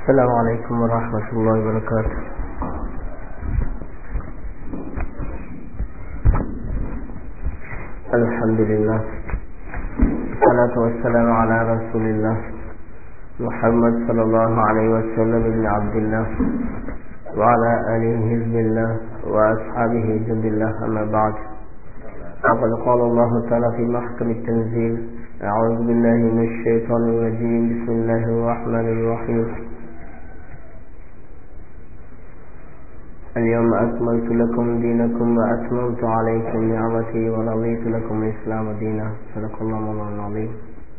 السلام عليكم ورحمة الله وبركاته الحمد لله والصلاة والسلام على رسول الله محمد صلى الله عليه وسلم بن عبد الله وعلى آله حزب الله وأصحابه جند الله أما بعد فقد قال الله تعالى في محكم التنزيل أعوذ بالله من الشيطان الرجيم بسم الله الرحمن الرحيم اليوم أكملت لكم دينكم وأتممت عليكم نعمتي ورضيت لكم الإسلام دينا صدق الله مولانا العظيم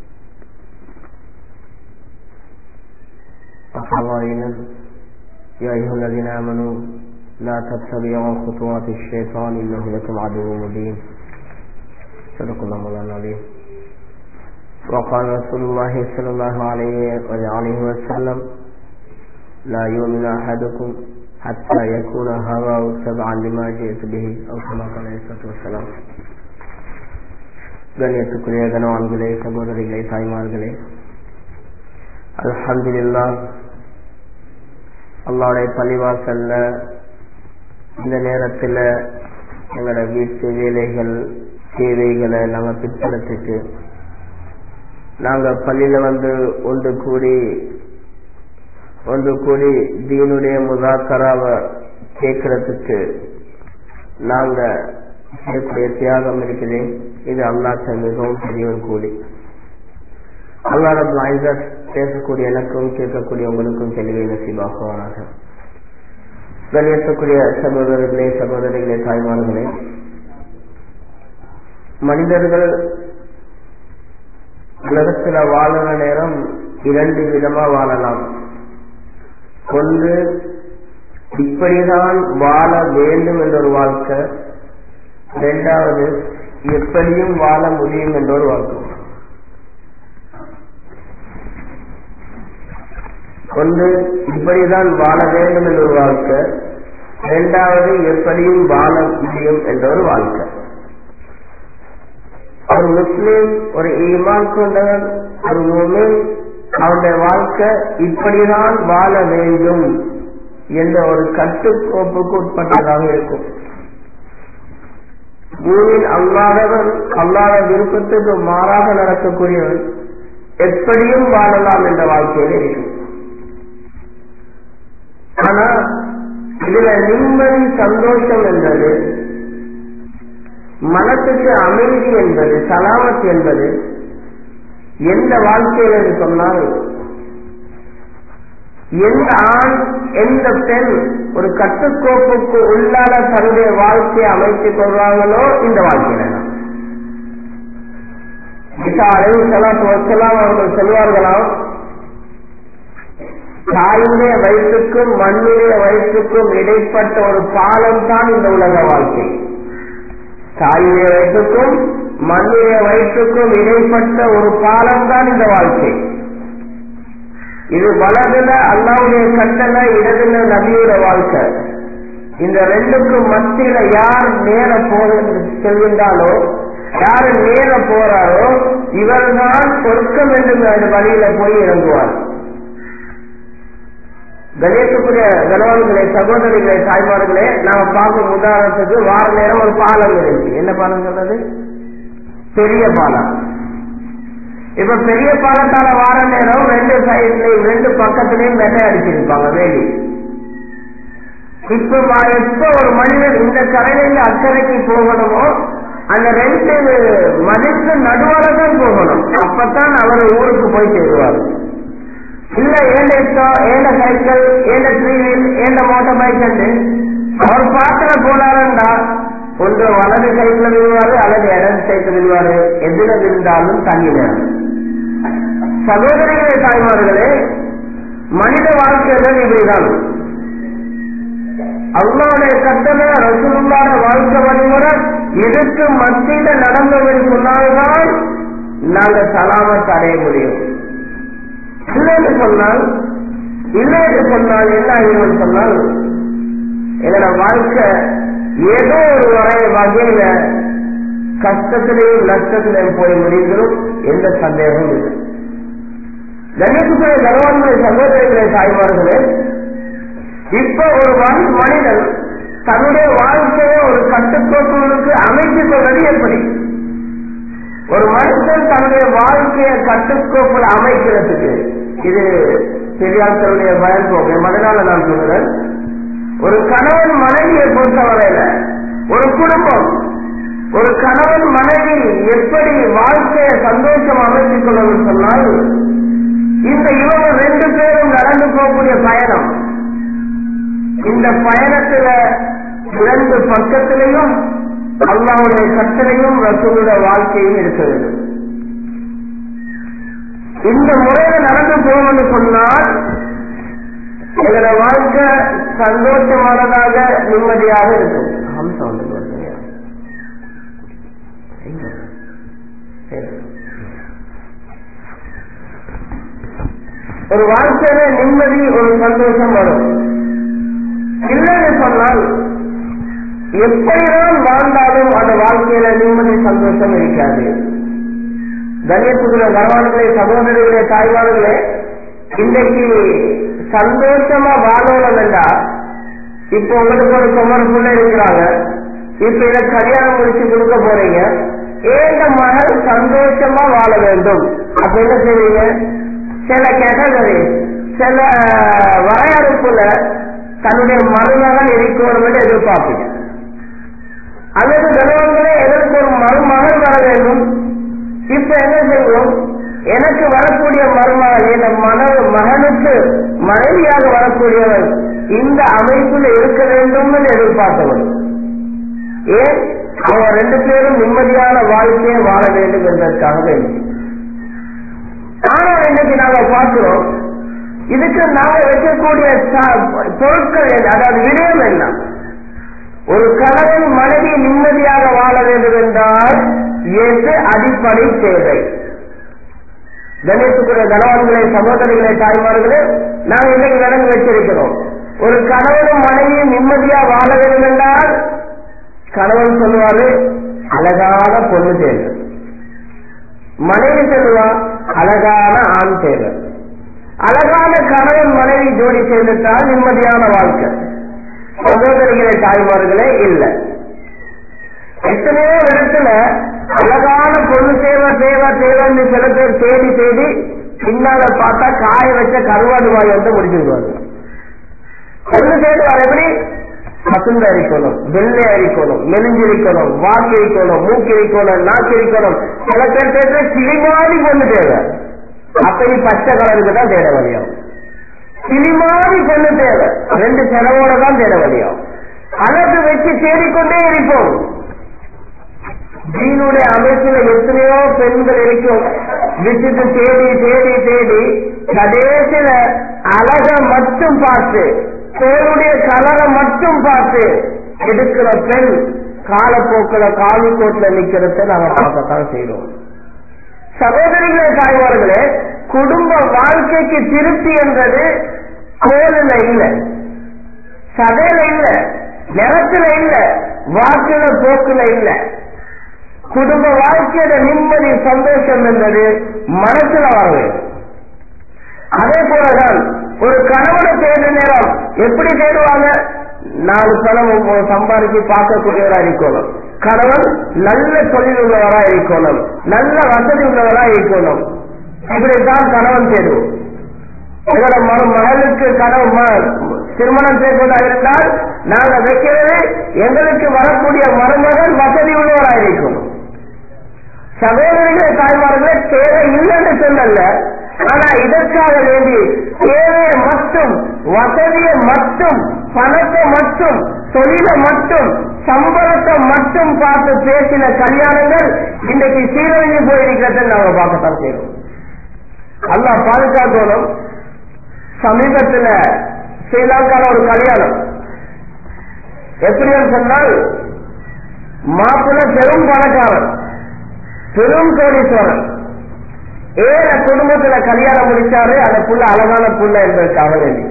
وحضائنا يا أيها الذين آمنوا لا تتبعوا خطوات الشيطان إنه لكم عدو مبين صدق الله مولانا العظيم وقال رسول الله صلى الله عليه وآله وسلم لا يؤمن أحدكم حتى يكون هواه تبعا لما جئت به أو كما قال عليه الصلاة والسلام கண்ணியத்துக்குரிய கனவான்களே சகோதரிகளே தாய்மார்களே அல்ஹம்துலில்லா அல்லாவுடைய பள்ளிவாசல்ல இந்த நேரத்தில் எங்களோட வீட்டு வேலைகள் சேவைகளை நாங்கள் பிற்படுத்திட்டு நாங்கள் பள்ளியில வந்து ஒன்று கூடி ஒன்று கூடி தீனுடைய முதாக்கராவை கேட்கறதுக்கு நாங்க செய்யக்கூடிய தியாகம் இருக்குது இது அல்லாட்ட மிகவும் பெரிய ஒரு கூலி அல்லாட பேசக்கூடிய எனக்கும் கேட்கக்கூடிய உங்களுக்கும் தெளிவை நசிபாகுவானாக கணியத்தக்கூடிய சகோதரர்களே சகோதரிகளே தாய்மார்களே மனிதர்கள் உலகத்துல வாழற நேரம் இரண்டு விதமா வாழலாம் ஒன்று இப்படிதான் வாழ வேண்டும் என்ற ஒரு வாழ்க்கை இரண்டாவது எப்படியும் வாழ முடியும் என்ற ஒரு வாழ்க்கை ஒன்று இப்படிதான் வாழ வேண்டும் என்ற ஒரு வாழ்க்கை இரண்டாவது எப்படியும் வாழ முடியும் என்ற ஒரு வாழ்க்கை ஒரு முஸ்லீம் ஒரு ஈமான் கொண்டவன் ஒரு மூமின் அவனுடைய வாழ்க்கை இப்படிதான் வாழ வேண்டும் என்ற ஒரு கட்டுக்கோப்புக்கு உட்பட்டதாக இருக்கும் பூமியில் அல்லாதவன் அல்லாத விருப்பத்துக்கு மாறாக நடக்கக்கூடியவன் எப்படியும் வாழலாம் என்ற வாழ்க்கையில் இருக்கும் ஆனா இதுல நிம்மதி சந்தோஷம் என்பது மனத்துக்கு அமைதி என்பது சலாமத் என்பது எந்த வாழ்க்கையில் என்று சொன்னால் எந்த ஆண் எந்த பெண் ஒரு கட்டுக்கோப்புக்கு உள்ளான தன்னுடைய வாழ்க்கையை அமைத்துக் கொள்வாங்களோ இந்த வாழ்க்கையில அவர்கள் சொல்வார்களாம் தாயுடைய வயிற்றுக்கும் மண்ணுடைய வயிற்றுக்கும் இடைப்பட்ட ஒரு பாலம் தான் இந்த உலக வாழ்க்கை தாயுடைய வயிற்றுக்கும் மண்ணுடைய வயிற்றுக்கும் இடைப்பட்ட ஒரு பாலம் தான் இந்த வாழ்க்கை இது வலதுல அல்லாவுடைய கட்டளை இடதுல நபியோட வாழ்க்கை இந்த ரெண்டுக்கும் மத்தியில யார் நேர போற செல்கின்றாலோ யாரு நேர போறாரோ இவர்தான் சொர்க்கம் என்று வழியில போய் இறங்குவார் கணேசக்குரிய கனவான்களே சகோதரிகளே தாய்மார்களே நாம பார்க்கும் உதாரணத்துக்கு வார நேரம் ஒரு பாலம் இருந்துச்சு என்ன பாலம் சொல்றது பெரிய பாலம் இப்ப பெரிய பாலத்தால வார நேரம் ரெண்டு சைட்லயும் ரெண்டு பக்கத்திலையும் வெள்ளை அடிச்சிருப்பாங்க வேலி இப்ப எப்ப ஒரு மனிதன் இந்த கரையில அக்கறைக்கு போகணுமோ அந்த ரெண்டு மதிப்பு நடுவார தான் போகணும் அப்பதான் அவர் ஊருக்கு போய் சேருவார் இல்ல ஏண்ட இஷ்டம் ஏண்ட சைக்கிள் ஏண்ட த்ரீ வீல் ஏண்ட மோட்டார் பைக் அவர் பாத்திர போனாருண்டா ஒன்று வலது சைக்கிள் விழுவாரு அல்லது இடது சைக்கிள் விழுவாரு எதுல விழுந்தாலும் தண்ணி நேரம் சகோதரிகளே தாய்மார்களே மனித வாழ்க்கைகள் இப்படிதான் அல்லாவுடைய கட்டளை ரசூலுல்லாட வாழ்க்கை வழிமுறை இதற்கு மத்தியில நடந்தது சொன்னால்தான் நாங்க சலாமத் அடைய முடியும் இல்லை என்று சொன்னால் இல்லை என்று சொன்னால் என்ன ஆகிடும் சொன்னால் எங்களோட வாழ்க்கை ஏதோ ஒரு வரை வகையில கஷ்டத்திலையும் நஷ்டத்திலையும் போய் முடிந்துடும் எந்த சந்தேகமும் இல்லை கணேசுடைய கனவான்களை சகோதரிகளை தாய்மார்களே இப்ப ஒரு மனி- மனிதன் தன்னுடைய வாழ்க்கையை ஒரு கட்டுக்கோப்புகளுக்கு அமைத்துக் கொள்வது எப்படி ஒரு மனுஷன் தன்னுடைய வாழ்க்கையை கட்டுக்கோப்புல அமைக்கிறதுக்கு இது பெரியார்களுடைய பயன் போகும் அதனால நான் சொல்றேன் ஒரு கணவன் மனைவியை பொறுத்தவரையில ஒரு குடும்பம் ஒரு கணவன் மனைவி எப்படி வாழ்க்கையை சந்தோஷம் அமைத்துக் கொள்ளணும் சொன்னால் இந்த இவங்க ரெண்டு பேரும் நடந்து போகக்கூடிய பயணம் இந்த பயணத்துல இரண்டு பக்கத்திலையும் அல்லாவுடைய கட்டளையும் ரசூலுடைய வாழ்க்கையும் இருக்க வேண்டும் இந்த முறையில நடந்து போகணும்னு சொன்னால் எங்களோட வாழ்க்கை சந்தோஷமானதாக நிம்மதியாக இருக்கும் அம்சம் வந்து வருதுங்க. எங்க? சரி. ஒரு வாழ்க்கையில நிம்மதி ஒரு சந்தோஷம் வரும் இல்லைன்னு சொன்னால் எப்படிதான் வாழ்ந்தாலும் அந்த வாழ்க்கையில நிம்மதி சந்தோஷம் இருக்காது கண்ணியத்துக்குள்ள கனவான்களே சகோதரிகளே தாய்மார்களே இன்றைக்கு சந்தோஷமா வாழணும் என்றா இப்ப உங்களுக்கு ஒரு குமர் புள்ள இருக்கிறாங்க இப்ப இதை கல்யாணம் முடிச்சு கொடுக்க போறீங்க ஏங்க மகள் சந்தோஷமா வாழ வேண்டும் அப்ப என்ன செய்வீங்க சில கேட்டகரி சில வரையறுப்புல தன்னுடைய மருமகன் இருக்கணும் என்று எதிர்பார்ப்பீங்க அல்லது கணவன்களே எதற்கு ஒரு மருமகன் வர வேண்டும் இப்ப என்ன செய்வோம் எனக்கு வரக்கூடிய மருமகன் என் மன மகனுக்கு மனைவியாக வரக்கூடியவன் இந்த அமைப்புல இருக்க வேண்டும் என்று எதிர்பார்த்தவன் ஏன் அவங்க ரெண்டு பேரும் நிம்மதியான வாழ்க்கையை வாழ வேண்டும் என்பதற்காக வேண்டும் ஆனால் இன்னைக்கு நாங்க பார்க்கிறோம் இதுக்கு நாங்க வைக்கக்கூடிய ச- பொருட்கள் என்ன? அதாவது விடயம் என்ன ஒரு கணவன் மனைவி நிம்மதியாக வாழ வேண்டும் என்றால் எது அடிப்படை தேவை கணேசுக்குரிய கணவன்களை சகோதரிகளை தாய்மார்களே நாங்க இன்னைக்கு விலங்கு வச்சிருக்கிறோம் ஒரு கணவனும் மனைவியும் நிம்மதியா வாழ வேண்டும் என்றால் கணவன் சொல்லுவாரு அழகான பொண்ணு தேவை மனைவி சொல்லுவா அழகான ஆண் தேவை அழகான கணவன் மனைவி ஜோடி சேர்ந்துட்டால் நிம்மதியான வாழ்க்கை சகோதரிகளே தாய்மார்களே இல்லை எத்தனையோ இடத்துல அழகான பொண்ணு தேவை தேவை தேவைன்னு சில பேர் தேடி தேடி பின்னால பார்த்தா காய வச்ச கருவாடு வாய் வந்து முடிச்சுடுவாங்க பொண்ணு தேடுவார் எப்படி பசுந்த அரிக்கணும் வெள்ளை அரிக்கணும் மெலிஞ்சிருக்கணும் வாக்கு இருக்கணும் மூக்கு இருக்கணும் நாக்கு இருக்கணும் சில பேர் தேடுற கிளிமாதி பொண்ணு தேவை அப்படி பச்சை கலருக்கு தான் தேட வழியாகும் கிளிமாதி பொண்ணு தேவை ரெண்டு செலவோட தான் தேட வழியாகும் அழகு வச்சு தேடிக்கொண்டே இருப்போம் தீனுடைய அமைப்புல எத்தனையோ பெண்கள் இருக்கும் விட்டுட்டு தேடி தேடி தேடி கடைசியில அழக மட்டும் பார்த்து தோளுடைய கலரை மட்டும் பார்த்து எடுக்கிற பெண் காலப்போக்கில் காலிக்கோட்டில் நிக்கிறத நாம பார்க்கத்தான் செய்யறோம் சகோதரிகளே தாய்மார்களே குடும்ப வாழ்க்கைக்கு திருப்தி என்பது கோலில் இல்ல சதையில இல்ல நிறத்துல இல்ல வாக்குல போக்குல இல்ல குடும்ப வாழ்க்கையோட நிம்மதி சந்தோஷம் என்பது மனசுல வர வேண்டும் அதே போலதான் ஒரு கணவனை தேடுற நேரம் எப்படி தேடுவாங்க நாலு பணம் ஒவ்வொரு சம்பாதிச்சு பார்க்கக்கூடியவரா இருக்கணும் கணவன் நல்ல தொழில் உள்ளவரா இருக்கணும் நல்ல வசதி உள்ளவரா இருக்கணும் இப்படித்தான் கணவன் தேடுவோம் எங்களோட மக- மகளுக்கு கணவன் ம- திருமணம் செய்வதா இருந்தால் நாங்க வைக்கிறது எங்களுக்கு வரக்கூடிய மருமகன் வசதி உள்ளவரா இருக்கணும் சகோதரிகளே தாய்மார்களே தேவை இல்லைன்னு சொல்லல ஆனா இதற்காக வேண்டி தேவையை மட்டும் வசதியை மட்டும் பணத்தை மட்டும் தொழிலை மட்டும் சம்பளத்தை மட்டும் பார்த்து பேசின கல்யாணங்கள் இன்றைக்கு சீரழிஞ்சு போயிருக்கிறத நாம பார்க்கத்தான் செய்யறோம் அல்லா பாதுகாக்கணும் சமீபத்துல ஸ்ரீலங்கால ஒரு கல்யாணம் எப்படின்னு சொன்னால் மாப்பிள்ள பெரும் பணக்காரன் பெரும் கோடீஸ்வரன் ஏழ குடும்பத்துல கல்யாணம் முடிச்சாரு அந்த புள்ள அழகான புள்ள என்பதற்காக வேண்டி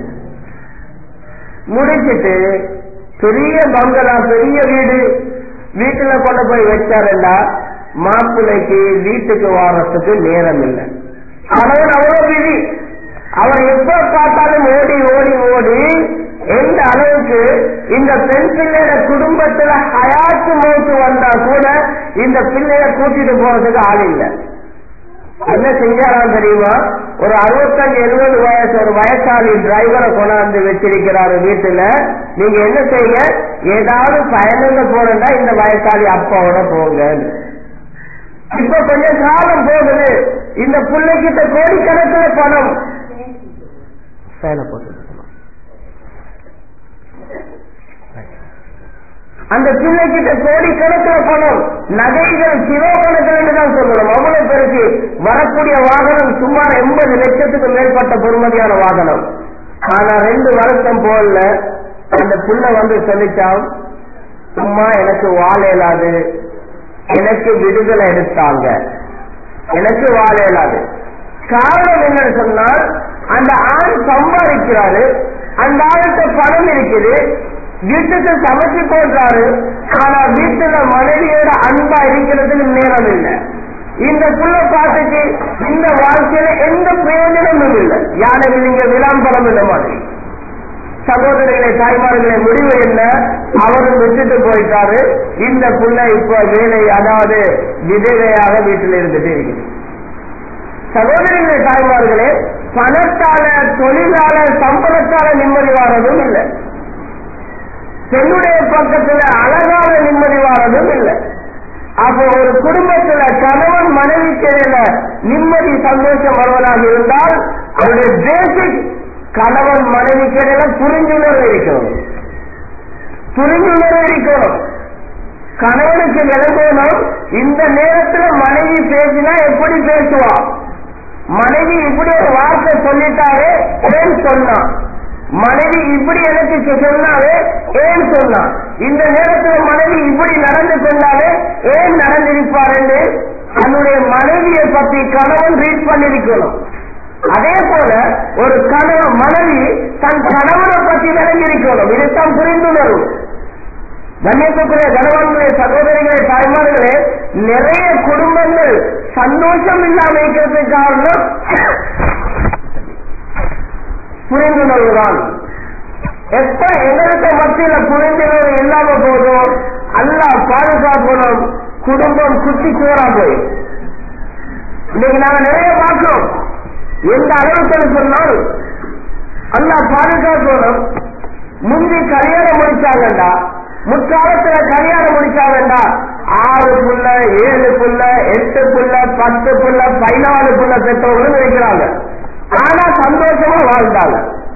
முடிச்சிட்டு பெரிய பங்களா பெரிய வீடு வீட்டுல கொண்டு போய் வச்சாருண்டா மாப்பிள்ளைக்கு வீட்டுக்கு வாரத்துக்கு நேரம் இல்லை கணவன் அவ்வளவு பிஸி அவர் எப்ப பார்த்தாலும் ஓடி ஓடி ஓடி எந்த அளவுக்கு இந்த பெண் பிள்ளையோட குடும்பத்துல ஹயாத்து மோத்து வந்தா கூட இந்த பிள்ளைய கூட்டிட்டு போறதுக்கு ஆள் இல்லை என்ன செஞ்சாராம் தெரியுமா ஒரு அறுபத்தஞ்சு எழுபது வயசு ஒரு வயசாளி டிரைவரை கொண்டாந்து வச்சிருக்கிறாரு வீட்டுல நீங்க என்ன செய்யுங்க ஏதாவது பயணங்க போறேன்னா இந்த வயசாளி அப்பாவோட போங்க இப்ப கொஞ்சம் காலம் போகுது இந்த பிள்ளைகிட்ட கோடிக்கணக்கில் பணம் ஃபேனை போட்டு அந்த பிள்ளைகிட்ட கோடிக்கணக்கில் பணம் நகைகள் கிலோ கணக்கில் தான் சொல்லணும் அவ்வளவு பேருக்கு வரக்கூடிய வாகனம் சுமார் எண்பது லட்சத்துக்கு மேற்பட்ட பொறுமதியான வாகனம் ஆனா ரெண்டு வருஷம் போல அந்த புள்ள வந்து சொல்லிச்சான் சும்மா எனக்கு வாழ இயலாது எனக்கு விடுதலை எடுத்தாங்க எனக்கு வாழ இயலாது காரணம் என்னன்னு சொன்னால் அந்த ஆண் சம்பாதிக்கிறாரு அந்த ஆளுக்கு பணம் இருக்குது வீட்டுக்கு சமைச்சு போடுறாரு ஆனா வீட்டுல மனைவியோட அன்பா இருக்கிறதுக்கு நேரம் இல்லை இந்த புள்ள பாட்டுக்கு இந்த வாழ்க்கையில எந்த பிரயோஜனமும் இல்லை யானை நீங்க விளாம்பரம் இல்லை மாதிரி சகோதரிகளை தாய்மார்களை முடிவு என்ன அவரும் விட்டுட்டு போயிட்டாரு இந்த புள்ள இப்ப வேலை அதாவது விதவையாக வீட்டில் இருந்துட்டு இருக்குது சகோதரிகளை தாய்மார்களே பணத்தால தொழிலால சம்பளத்தால நிம்மதி வாரதும் இல்லை பெண்ணுடைய பக்கத்துல அழகான நிம்மதி வாரதும் இல்லை அப்போ ஒரு குடும்பத்துல கணவன் மனைவிக்கிடையில நிம்மதி சந்தோஷம் வருவதாக இருந்தால் அவருடைய பேசிக் கணவன் மனைவிக்கிடையில புரிந்துணர்வு இருக்கணும் புரிந்துணர்வு இருக்கணும் கணவனுக்கு விளங்கணும் இந்த நேரத்துல மனைவி பேசினா எப்படி பேசுவா மனைவி இப்படி ஒரு வார்த்தை சொல்லிட்டாரு ஏன் சொன்னான் மனைவி இப்படி எனக்கு சொன்னாலே ஏன் சொன்னான் இந்த நேரத்துல மனைவி இப்படி நடந்து கொண்டாலே ஏன் நடந்திருப்பார் என்று தன்னுடைய மனைவியை பத்தி கணவன் ரீட் பண்ணிருக்கணும் அதே போல ஒரு கணவன் மனைவி தன் கணவனை பத்தி விளங்கியிருக்கணும் இதைத்தான் புரிந்துணர்வு கண்ணியத்துக்குரிய கணவன்களே சகோதரிகளே தாய்மார்களே நிறைய குடும்பங்கள் சந்தோஷம் இல்லாம இருக்கிறதுக்கு காரணம் புரிந்துணர்வு தான் எப்ப எங்களுக்கு மத்தியில புரிந்துணர்வு இல்லாம போதும் அல்லா பாதுகாக்கணும் குடும்பம் குட்டி சோறா போய் இன்னைக்கு நாங்க நிறைய பார்க்கிறோம் எந்த அளவுக்கு சொன்னால் அல்லா பாதுகாக்கணும் முந்தி கல்யாணம் முடிச்சாங்கண்டா முற்காலத்துல கல்யாணம் முடிச்சாங்கண்டா ஆறு புள்ள ஏழு புள்ள எட்டு புள்ள பத்து புள்ள பதினாலு புள்ள பெற்றவங்களும் இருக்கிறாங்க ஆனா சந்தோஷமா வாழ்ந்தாங்க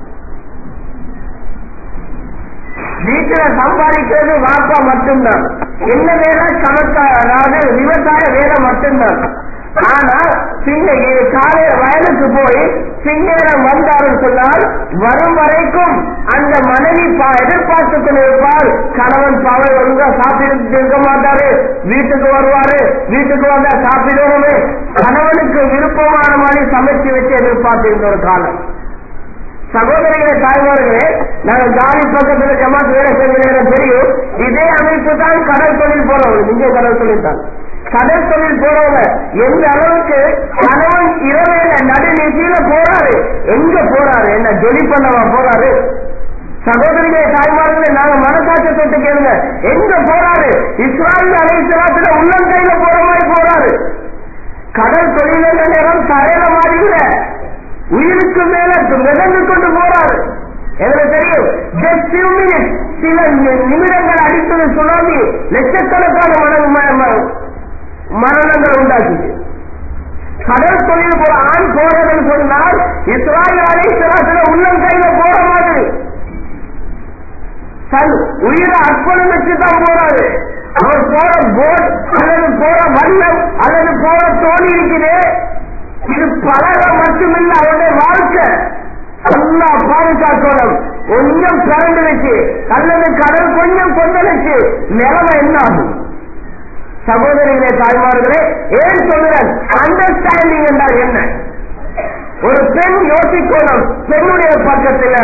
வீட்டுல சம்பாதிக்கிறது வாப்பா மட்டும்தான் என்ன வேலை கணக்கா அதாவது விவசாய வேலை மட்டும்தான் ஆனா பின்ன காலையில வயலுக்கு போய் பின்னேரம் வந்தாருன்னு சொன்னால் வரும் வரைக்கும் அந்த மனைவி எதிர்பார்த்து கொண்டிருப்பார் கணவன் பாவை ஒழுங்கா சாப்பிட்டு இருக்க மாட்டாரு வீட்டுக்கு வருவாரு வீட்டுக்கு வந்தா சாப்பிடணுமே கணவனுக்கு விருப்பமான மாதிரி சமைச்சு வச்சு எதிர்பார்த்து இருந்த ஒரு காலம் சகோதரிகளே தாய்மார்களே நாங்கள் காலி பக்கத்துல ஜமாத் வேலை செஞ்ச நேரம் தெரியும் இதே அமைப்பு தான் கடல் தொழில் போறவங்க இங்கே கடல் தொழில் தான் கடல் தொழில் போறவங்க எந்த அளவுக்கு கணவன் இரவேல நடுநீட்டில போறாரு எங்க போறாரு என்ன ஜொலி பண்ணவா போறாரு சகோதரிகளே தாய்மார்களே நாங்க மனசாட்சி தொட்டு கேளுங்க எங்க போறாரு இஸ்ராயல் அலைசலாத்துல உள்ளங்கையில போற மாதிரி போறாரு கடல் தொழில நேரம் தரையில மாதிரி இல்ல உயிருக்கு மேல மிதந்து கொண்டு போறாரு எங்களுக்கு தெரியும் ஜஸ்ட் ஃபியூ மினிட்ஸ் சில நிமிடங்கள் அடித்தது சுனாமி லட்சக்கணக்கான மன மரணங்கள் உண்டாக்குது கடல் தொழில் போற ஆண் போறதுன்னு சொன்னால் இஸ்ராயல் அலைசலாத்துல உள்ளங்கையில போற மாதிரி தன் உயிரை அர்ப்பணம் வச்சுதான் போறாரு அவர் போற போட் அல்லது போற வண்ணம் அல்லது போற தோணி இருக்குது இது பழக மட்டுமில்ல அவருடைய வாழ்க்கை நல்லா பாதுகாக்கணும் கொஞ்சம் கரண்டு வச்சு அல்லது கடல் கொஞ்சம் கொந்தளிச்சு நிலைமை என்ன ஆகும் சகோதரிகளே தாய்மார்களே ஏன் சொல்லுறேன் அண்டர்ஸ்டாண்டிங் என்றால் என்ன ஒரு பெண் யோசிக்கணும் பெண்ணுடைய பக்கத்துல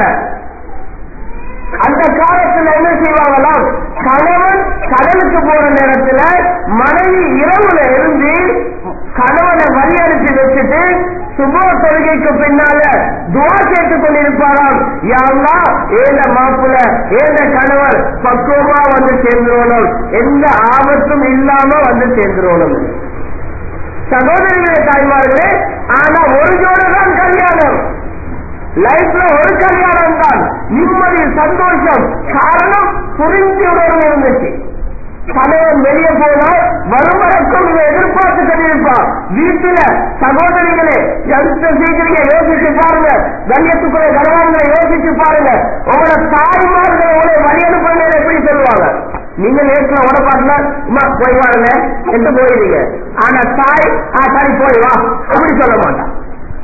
அந்த காலத்துல என்ன செய்வாங்களாம் கணவன் கடலுக்கு போற நேரத்துல மனைவி இரவுல இருந்து கணவனை வழி அனுப்பி வச்சுட்டு சுப தொழுகைக்கு பின்னால துவா கேட்டுக் கொண்டிருப்பாராம் யாருலா ஏந்த மாப்பிள்ள ஏந்த கணவர் பக்குவமா வந்து சேர்ந்துருவணும் எந்த ஆபத்தும் இல்லாம வந்து சேர்ந்துருவணும் சகோதரிகளே தாய்மார்களே ஆனா ஒரு ஜோடு தான் கல்யாணம் லைஃப்ல ஒரு கல்யாணம் தான் நிம்மதி சந்தோஷம் காரணம் புரிஞ்சு உணர்வு இருந்துச்சு கணவன் வெளியே போனால் வருமரக்கும் இதை எதிர்பார்த்து கொண்டிருப்பான் வீட்டுல சகோதரிகளே எந்த சீக்கிரம் யோசிச்சு பாருங்க கண்ணியத்துக்குரிய கணவன்களை யோசிச்சு பாருங்க உங்களோட தாய்மார்கள் உங்களை வழி அனுப்புறது எப்படி சொல்லுவாங்க நீங்க நேரத்துல உடப்பாட்டுல அம்மா போய் வாருங்க என்று போயிருங்க ஆனா தாய் ஆ சரி போய் வா அப்படி சொல்ல மாட்டான்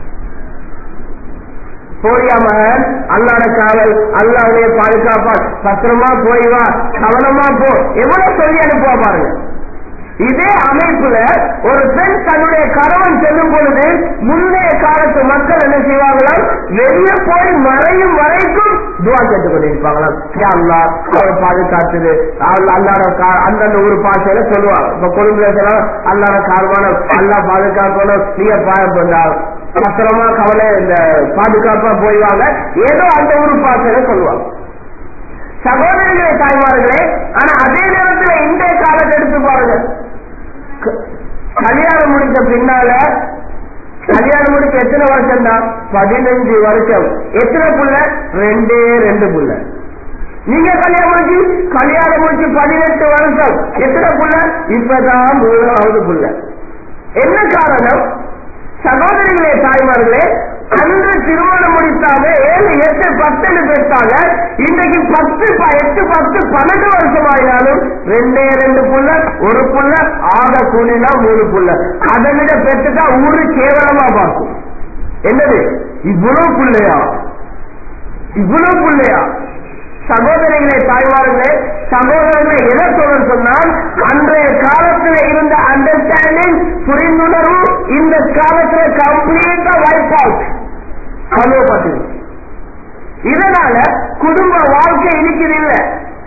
போடியா மகன் அல்லாட காவல் அல்லாவுடைய பாதுகாப்பான் பத்திரமா போய் வா கவனமா போ எவ்வளவு சொல்லி அனுப்புவா பாருங்க இதே அமைப்புல ஒரு பெண் தன்னுடைய கணவன் செல்லும் பொழுது முந்தைய காலத்து மக்கள் என்ன செய்வாங்களாம் வெளியே போய் மறையும் வரைக்கும் துவா கேட்டுக் கொண்டிருப்பாங்களாம் யா அல்லாஹ் அவரை பாதுகாத்துது அவள் அல்லாட கா- அந்தந்த ஊர் பாஷையில சொல்லுவாங்க இப்ப கொழும்புல சொல்லலாம் அல்லாட காரணமான அல்லா பாதுகாக்கணும் நீங்க பா- பத்திரமா கவலை இந்த பாதுகாப்பா போய்வாங்க ஏதோ அந்த ஊர் பாஷையில சொல்லுவாங்க சகோதரிகளே தாய்மார்களே ஆனா அதே நேரத்தில் இன்றைய காலத்தை எடுத்து பாருங்க க- கல்யாணம் முடிச்ச பின்னால கல்யாணம் முடிச்ச எத்தனை வருஷம் தான் பதினஞ்சு வருஷம் எத்தனை புள்ள ரெண்டே ரெண்டு புள்ள நீங்க கல்யாணம் முடிச்சு கல்யாணம் முடிச்சு பதினெட்டு வருஷம் எத்தனை புள்ள இப்பதான் மூணாவது புள்ள என்ன காரணம் சகோதரிகளே தாய்மார்களே அன்று திருமணம் முடித்தாங்க ஏழு எட்டு பத்துன்னு பேசிட்டாங்க இன்னைக்கு பத்து ப- எட்டு பத்து பன்னெண்டு வருஷம் ஆயினாலும் ரெண்டே ரெண்டு புள்ள ஒரு புள்ள ஆக கூலினா மூணு புள்ள அதை விட பெற்றுட்டா ஊரு கேவலமா பார்க்கும் என்னது இவ்வளவு புள்ளையா இவ்வளவு புள்ளையா சகோதரிகளே தாய்மார்களே சகோதரர்களை எதை சொல்ல சொன்னால் அன்றைய காலத்தில் இருந்த அண்டர்ஸ்டாண்டிங் புரிந்துணர்வு இந்த காலத்துல கம்ப்ளீட்டா வைப் அவுட் அவ்வளோ பார்த்தீங்க இதனால குடும்ப வாழ்க்கை இருக்குது இல்ல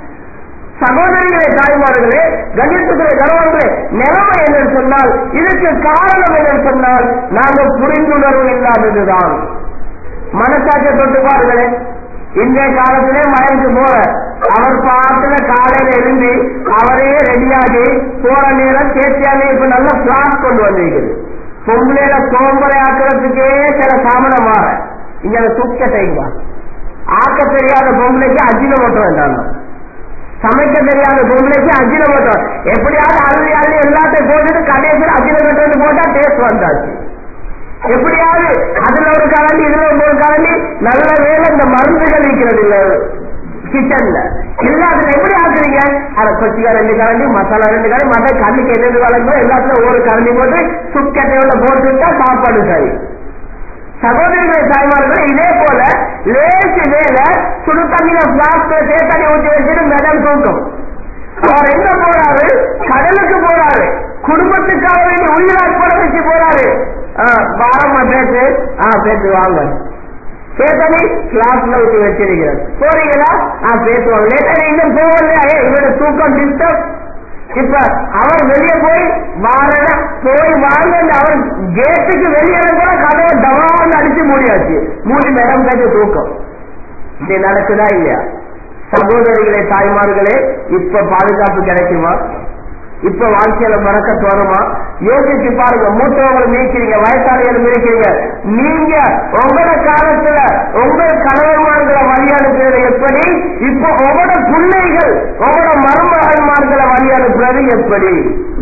சகோதரிகளே தாய்மார்களே கணித்துக்கிற கணவர்களே நிலைமை என்னன்னு சொன்னால் இதுக்கு காரணம் என்னன்னு சொன்னால் நாங்க புரிந்துணர்வு இல்லாததுதான் மனசாட்சியை தொட்டு பாருங்களேன் இன்றைய காலத்திலே மயந்து போற அவர் பாட்டுல காலையில எழுந்தி அவரே ரெடியாகி போற நேரம் தேர்ச்சியாலே இப்ப நல்ல பிளாஸ் கொண்டு வந்திருக்குது பொம்பளையில சோம்பரை ஆக்குறதுக்கே சில சாமனம் மாற இங்க அந்த துக்க செய்யுமா ஆக்க தெரியாத பொம்பளைக்கு அஜின மட்டும் வேண்டாம் சமைக்க தெரியாத பொம்பளைக்கு அஜின மட்டும் எப்படியாவது அள்ளி அள்ளி எல்லாத்தையும் போட்டுட்டு கடைசியில் அஜின கட்டு போட்டா டேஸ்ட் வந்தாச்சு எப்படியாவது அதுல ஒரு கரண்டி இதுல ஒரு கரண்டி நல்ல வேலை இந்த மருந்துகள் இருக்கிறது இல்ல கிச்சன்ல எல்லாத்துல எப்படி ஆக்குறீங்க அத கொச்சிக்கா ரெண்டு கரண்டி மசாலா ரெண்டு கரண்டி மற்ற கண்ணுக்கு எது வளர்ந்தோ எல்லாத்துல ஒரு கரண்டி போட்டு சுக்கட்டையோட போட்டுட்டா சாப்பாடு சரி சகோதரிகளை தாய்மார்கள் இதே போல லேசு வேலை சுடு தண்ணியில பிளாஸ்ல தேத்தண்ணி ஊற்றி வச்சுட்டு மெடல் தூக்கம் அவர் எங்க போறாரு கடலுக்கு போறாரு குடும்பத்துக்காக வேண்டி உயிராட்பட வச்சு போறாரு ஆ, வாரம்மா பேசு ஆ பேசு வாங்க பேசணி கிளாஸ்ல ஊற்றி வச்சிருக்கிறார் போறீங்களா ஆ பேசுவாங்க லேட்டா இன்னும் போகலையா ஏ இவரோட தூக்கம் டிஸ்டர்ப் இப்ப அவர் வெளியே போய் வாரன போய் வாங்க அவர் கேட்டுக்கு வெளியே கூட கதவை டவான்னு அடிச்சு மூடியாச்சு மூடி மேடம் கேட்டு தூக்கம் இது நடக்குதா இல்லையா சகோதரிகளே தாய்மார்களே இப்ப பாதுகாப்பு கிடைக்குமா இப்ப வாழ்க்கையில மறக்க தோணுமா யோசிச்சு பாருங்க மூத்தவங்களை மீக்கிறீங்க வயசாளிகளை மீக்கிறீங்க நீங்க உங்களோட காலத்துல உங்க கணவன்மார்களை வழி அனுப்புறது எப்படி இப்போ உங்களோட பிள்ளைகள் உங்களோட மருமகன்மார்களை வழி அனுப்புறது எப்படி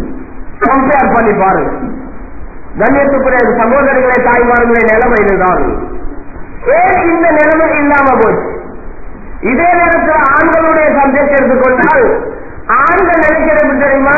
கம்பேர் பண்ணி பாருங்க கண்ணியத்துக்குரிய சகோதரிகளே தாய்மார்களே நிலைமை இதுதான் ஏன் இந்த நிலைமை இல்லாம போச்சு இதே நேரத்தில் ஆண்களுடைய சப்ஜெக்ட் எடுத்துக்கொண்டால் ஆண்கள் நினைக்கிறது தெரியுமா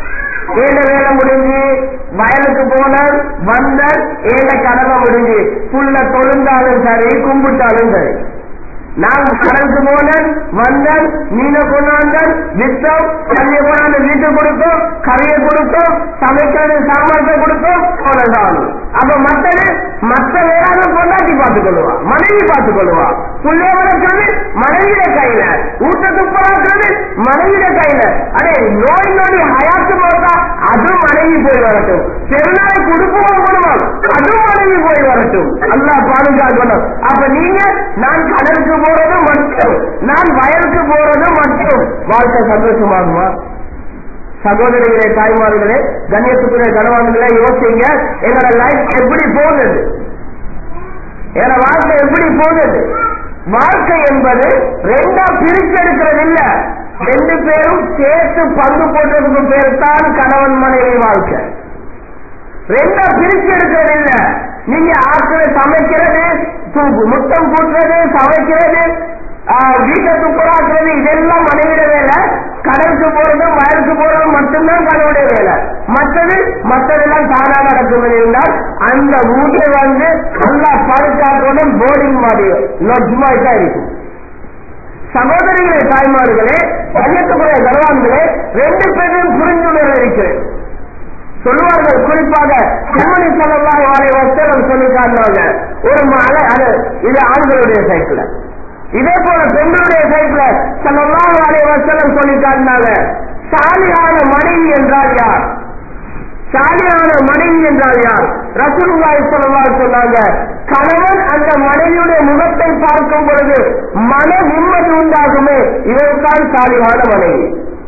ஏழை வேலை முடிஞ்சு வயலுக்கு போன வந்த ஏழை கடமை முடிஞ்சு புள்ள தொழுந்தாலும் சரி கும்பிட்டாலும் சரி நான் கடலுக்கு போனேன் வந்தேன் மீனை கொண்டாந்தேன் வித்தோம் கல்வியை கொண்டாந்து வீட்டுக்கு கொடுத்தோம் கறியை கொடுத்தோம் சமைக்கிறது சாமான்களை கொடுத்தோம் அவ்வளவுதான் அப்ப மத்தது மத்த வேளாண் கொண்டாட்டி பார்த்துக் கொள்ளுவா மனைவி பார்த்துக் கொள்ளுவா புள்ளைய வளர்க்கிறது மனைவியிட கையில ஊட்ட துப்புறாக்குறது மனைவியிட கையில அடே நோய் நொடி ஹயாத்து போட்டா அதுவும் மனைவி போய் வரட்டும் பெருநாளை குடும்பம் குடும்பம் அதுவும் மனைவி போய் வரட்டும் அல்லாஹ் பாதுகாக்கணும் அப்ப நீங்க நான் கடலுக்கு போறது மட்டும் நான் வயலுக்கு போறது மட்டும் வாழ்க்கை சந்தோஷமாகுமா சகோதரிகளே தாய்மார்களே கண்ணியத்துக்குரிய கனவான்களே யோசிங்க என்னோட லைஃப் எப்படி போகுது என்னோட வாழ்க்கை எப்படி போகுது வாழ்க்கை என்பது ரெண்டா பிரிச்செடுக்கிறது இல்ல ரெண்டு பேரும் சேர்த்து பங்கு போட்டதுக்கு பேர் தான் கணவன் மனைவி வாழ்க்கை ரெண்டா பிரிச்சு எடுக்கிறது இல்ல நீங்க ஆத்துல சமைக்கிறது தூக்கு முத்தம் கூட்டுறது சமைக்கிறது ஆஹ், வீட்டை துப்புராக்குறது இதெல்லாம் மனைவிட வேலை கடலுக்கு போறதும் வயலுக்கு போறதும் மட்டும்தான் கணவனுடைய வேலை மற்றது மற்றதெல்லாம் தானா நடக்கும் இருந்தால் அந்த வீட்டை வந்து நல்லா படுத்தாக்கணும் போர்டிங் மாதிரி லொட்ஜ் மாதிரி தான் இருக்கும் சகோதரிகளே தாய்மார்களே கண்ணியத்துக்குரிய கனவான்களே ரெண்டு பேரும் புரிந்துணர்வு இருக்கிறது சொல்லுவார்கள் குறிப்பாக கண்மணி சொல்லலாம் வாழை வஸ்திரம் சொல்லி காட்டினாங்க ஒரு மலை அது இது ஆண்களுடைய சைக்கிள் இதே போல பெண்களுடைய சைக்கிள் சொல்லலாம் வாழை வஸ்திரம் சொல்லி காட்டினாங்க சாலியான மனைவி என்றால் யார் சாலியான மனைவி என்றால் யார் ரசூலுல்லாஹி ஸல்லல்லாஹு சொன்னாங்க கணவன் அந்த மனைவியுடைய முகத்தை பார்க்கும் பொழுது மன நிம்மதி உண்டாகுமே இவர்தான் சாலியான மனைவி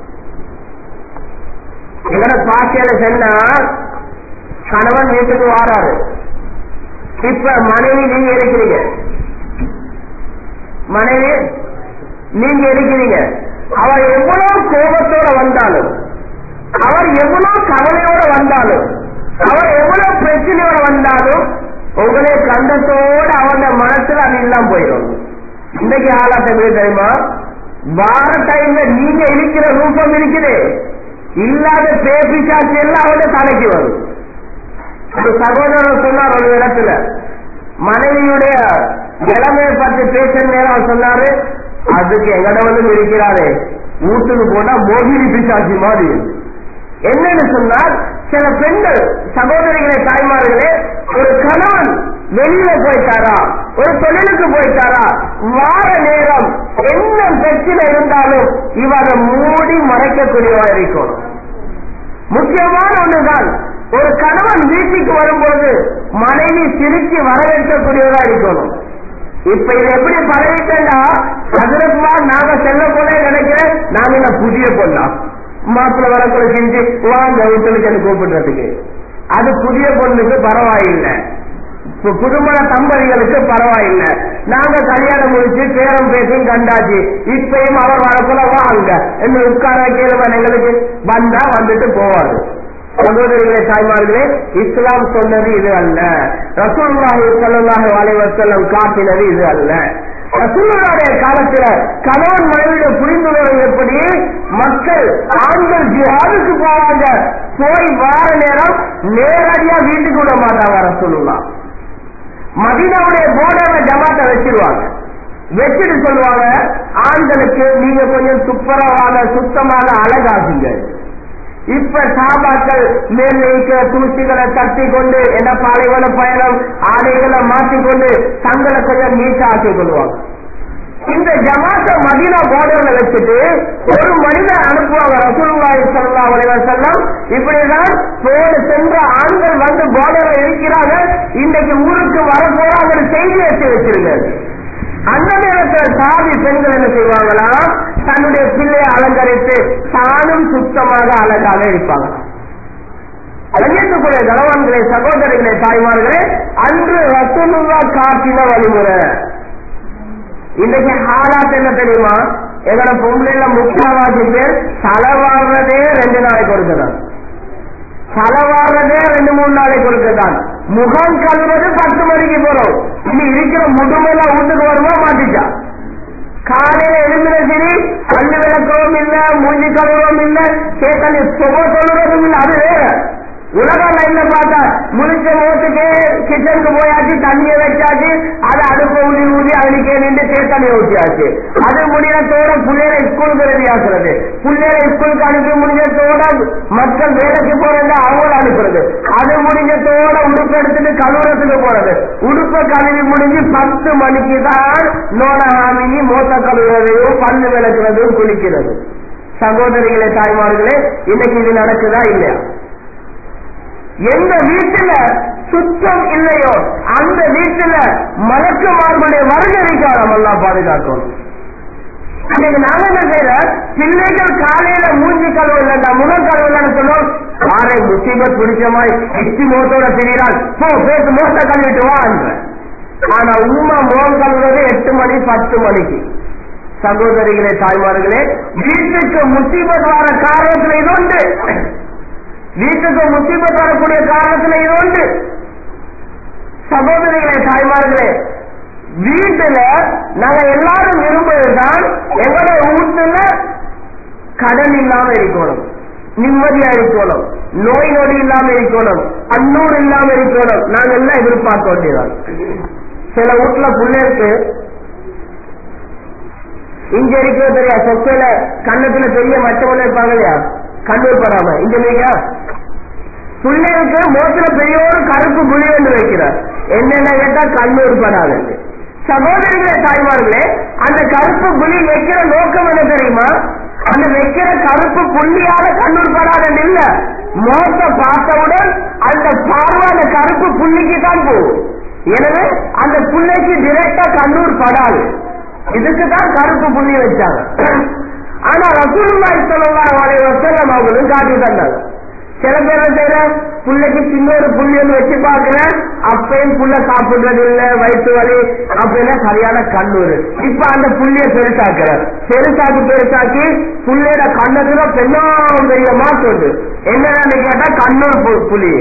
எங்கட பாக்கியில சொன்னா கணவன் வீட்டுக்கு வாராரு இப்ப மனைவி நீங்க இருக்கிறீங்க மனைவி நீங்க இருக்கிறீங்க அவர் எவ்வளவு கோபத்தோட வந்தாலும் அவர் எவ்வளவு கவலையோட வந்தாலும் அவர் எவ்வளவு பிரச்சனையோட வந்தாலும் உங்களை கண்டத்தோட அவன் மனசுல அது இல்லாம போயிடும் இன்னைக்கு ஆளாட்ட எப்படி தெரியுமா வார டைம்ல நீங்க இருக்கிற ரூபம் இருக்குது இல்லாத பேபிச்சாச்சு எல்லாம் அவன தலைக்கு வரும் ஒரு சகோதரர் சொன்னார் ஒரு இடத்துல மனைவியுடைய நிலைமையை பற்றி பேசுற நேரம் அவர் சொன்னாரு அதுக்கு எங்கடவனும் இருக்கிறாரே வீட்டுக்கு போனா மோகினி பிசாசி மாதிரி என்னன்னு சொன்னால் சில பெண்கள் சகோதரிகளே தாய்மார்களே ஒரு கணவன் வெளியில போயிட்டாரா ஒரு தொழிலுக்கு போயிட்டாரா வார நேரம் என்ன பிரச்சனை இருந்தாலும் இவரை மூடி மறைக்கக்கூடியவா இருக்கும் முக்கியமான ஒண்ணுதான் ஒரு கணவன் வீட்டுக்கு வரும்பொழுது மனைவி திருச்சி வரவேற்கக்கூடியவரா இருக்கணும் இப்ப இது எப்படி பரவிட்டா அதிரமா நாங்க செல்ல போல நினைக்கிறேன் நாங்க என்ன புதிய பொண்ணா மாப்பிள்ள வரக்குள்ள செஞ்சு வாங்க வீட்டுக்கு எனக்கு கூப்பிடுறதுக்கு அது புதிய பொண்ணுக்கு பரவாயில்லை இப்ப புதுமண தம்பதிகளுக்கு பரவாயில்லை நாங்க கல்யாணம் முடிச்சு பேரம் பேசும் கண்டாச்சு இப்பயும் அவர் வரக்குள்ள வாங்க என்ன உட்கார கேளுவன் எங்களுக்கு வந்தா வந்துட்டு போவாரு சகோதரிகளே தாய்மார்களே இஸ்லாம் சொன்னது இது அல்ல ரசூல்லாஹி ஸல்லல்லாஹு அலைஹி வஸல்லம் காட்டினது இது அல்ல ரசூலுல்லாஹுடைய காலத்துல கணவன் மனைவியுடைய புரிந்துணர்வு எப்படி மக்கள் ஆண்கள் ஜிஹாதுக்கு போவாங்க போய் வார நேரம் நேரடியா வீட்டுக்கு விட மாட்டாங்க ரசூலுல்லாஹ் மதீனாவுடைய போர்டர்ல ஜமாத்தை வச்சிருவாங்க வச்சுட்டு சொல்லுவாங்க ஆண்களுக்கு நீங்க கொஞ்சம் துப்புரவாக சுத்தமாக அழகாகுங்க இப்ப சாபாக்கள் மேல் வைக்க தூசிகளை தட்டி கொண்டு என்ன பாலைவன பயணம் ஆடைகளை மாற்றிக்கொண்டு தங்களை கொஞ்சம் நீட்டா ஆக்கிக் கொள்வாங்க இந்த ஜமாத்த மதீனா போர்டர்ல வச்சுட்டு ஒரு மனிதன் அனுப்புவாங்க ரசூலுல்லாஹி ஸல்லல்லாஹு அலைஹி வஸல்லம் இப்படிதான் போடு சென்ற ஆண்கள் வந்து போர்டர்ல இருக்கிறாங்க இன்னைக்கு ஊருக்கு வர போறாங்க செய்தி வச்சு வச்சிருங்க அந்த நேரத்தில் சாதி பெண்கள் என்ன செய்வாங்களா தன்னுடைய பிள்ளையை அலங்கரித்து தானும் சுத்தமாக அழகாக இருப்பாங்க அழகியத்துக்குரிய கணவன்களே சகோதரிகளே தாய்மார்களே அன்று ரசூலுல்லா காட்டின வழிமுறை இன்னைக்கு ஹாலாத் என்ன தெரியுமா எங்களோட பொம்பளைல முக்காவாசி பேர் தலவாடுறதே ரெண்டு நாளைக்கு ஒருக்குதான் தலவாடுறதே ரெண்டு மூணு நாளைக்கு ஒருக்குதான் முகம் கழுவது பத்து மணிக்கு போறோம் இனி இருக்கிற முதுமையெல்லாம் வீட்டுக்கு வருமா மாட்டிச்சா காலையில எழுந்திர சரி பல்லு விளக்கவும் இல்ல மூஞ்சி கழுவவும் இல்ல கேட்கல சுக சொல்றதும் இல்ல அது வேற உலக லைன்ல பார்த்தா முழிச்ச மோட்டுக்கு கிச்சனுக்கு போயாச்சு தண்ணியை வச்சாச்சு அது அடுப்ப ஊதி ஊதி அதுக்கே நின்று தேத்தண்ணியை ஊற்றியாச்சு அது முடியத்தோட பிள்ளைகளை ஸ்கூலுக்கு ரெடி ஆக்குறது பிள்ளைகளை ஸ்கூலுக்கு அனுப்பி முடிஞ்சதோட மக்கள் வேலைக்கு போறது அவங்கள அனுப்புறது அது முடிஞ்சதோட உடுப்பு எடுத்துட்டு கழுவுறதுக்கு போறது உடுப்ப கழுவி முடிஞ்சு பத்து மணிக்கு தான் நோன ஆமினி மோத்த கழுவுறதையும் பல்லு விளக்குறதையும் குளிக்கிறது சகோதரிகளே தாய்மார்களே இன்னைக்கு இது நடக்குதா இல்லையா எந்த வீட்டுல சுத்தம் இல்லையோ அந்த வீட்டுல மலக்குமார்களுடைய வருகரிக்காரம் எல்லாம் பாதுகாக்கணும் அன்னைக்கு நாங்க என்ன செய்யற பிள்ளைகள் காலையில மூஞ்சி கழுவு இல்லைண்டா முகம் கழுவு இல்லைன்னு சொல்லுவோம் ஆரை முசீபத் பிடிச்ச மாதிரி எச்சி முகத்தோட திரிகிறான் போ பேசு முகத்தை கழுவிட்டு வா என்ற ஆனா உண்மை முகம் கழுவுறது எட்டு மணி பத்து மணிக்கு சகோதரிகளே தாய்மார்களே வீட்டுக்கு முசீபத் வர காரணத்துல இது உண்டு வீட்டுக்கு முசீபத் வரக்கூடிய காரணத்துல இது உண்டு சகோதரிகளே தாய்மார்களே வீட்டுல நாங்க எல்லாரும் விரும்புவதுதான் எங்களுடைய வீட்டுல கடன் இல்லாம இருக்கணும் நிம்மதியா இருக்கணும் நோய் நொடி இல்லாம இருக்கணும் அன்னூர் இல்லாம இருக்கணும் நாங்க எல்லாம் எதிர்பார்க்க வேண்டியதான் சில வீட்டுல பிள்ளைக்கு இங்க இருக்கிறது தெரியா சொக்கையில கண்ணத்துல பெரிய மச்சவன இருப்பாங்க இல்லையா கண்ணூர் படாம இங்க இல்லையா பிள்ளைகளுக்கு மோத்துல பெரிய ஒரு கருப்பு புலி என்று வைக்கிறார் என்னென்ன கேட்டா கண்ணூர் படாது சகோதரிகளே தாய்மார்களே அந்த கருப்பு புலி வைக்கிற நோக்கம் என்ன தெரியுமா அந்த வைக்கிற கருப்பு புள்ளியால கண்ணூர் படாது இல்ல மோத்த பார்த்தவுடன் அந்த பார்வை அந்த கருப்பு புள்ளிக்கு தான் போகும் எனவே அந்த புள்ளைக்கு டிரெக்டா கண்ணூர் படாது இதுக்கு தான் கருப்பு புள்ளி வச்சாங்க ஆனா ரசூலுல்லாஹி ஸல்லல்லாஹு அலைஹி வஸல்லம் அவங்களும் காட்டி தந்தாங்க சில பேர் செய்யற புள்ளைக்கு சின்ன ஒரு புள்ளி ஒன்று வச்சு பாக்குறேன் அப்பயும் புள்ள சாப்பிடுறது இல்ல வயிற்று வலி அப்படின்னா சரியான கண்ணூர் இப்ப அந்த புள்ளிய பெருசாக்குற பெருசாக்கி பெருசாக்கி புள்ளையோட கண்ணத்துல பெண்ணாம் பெரிய மாற்றம் என்னன்னு கேட்டா கண்ணூர் பு- புலி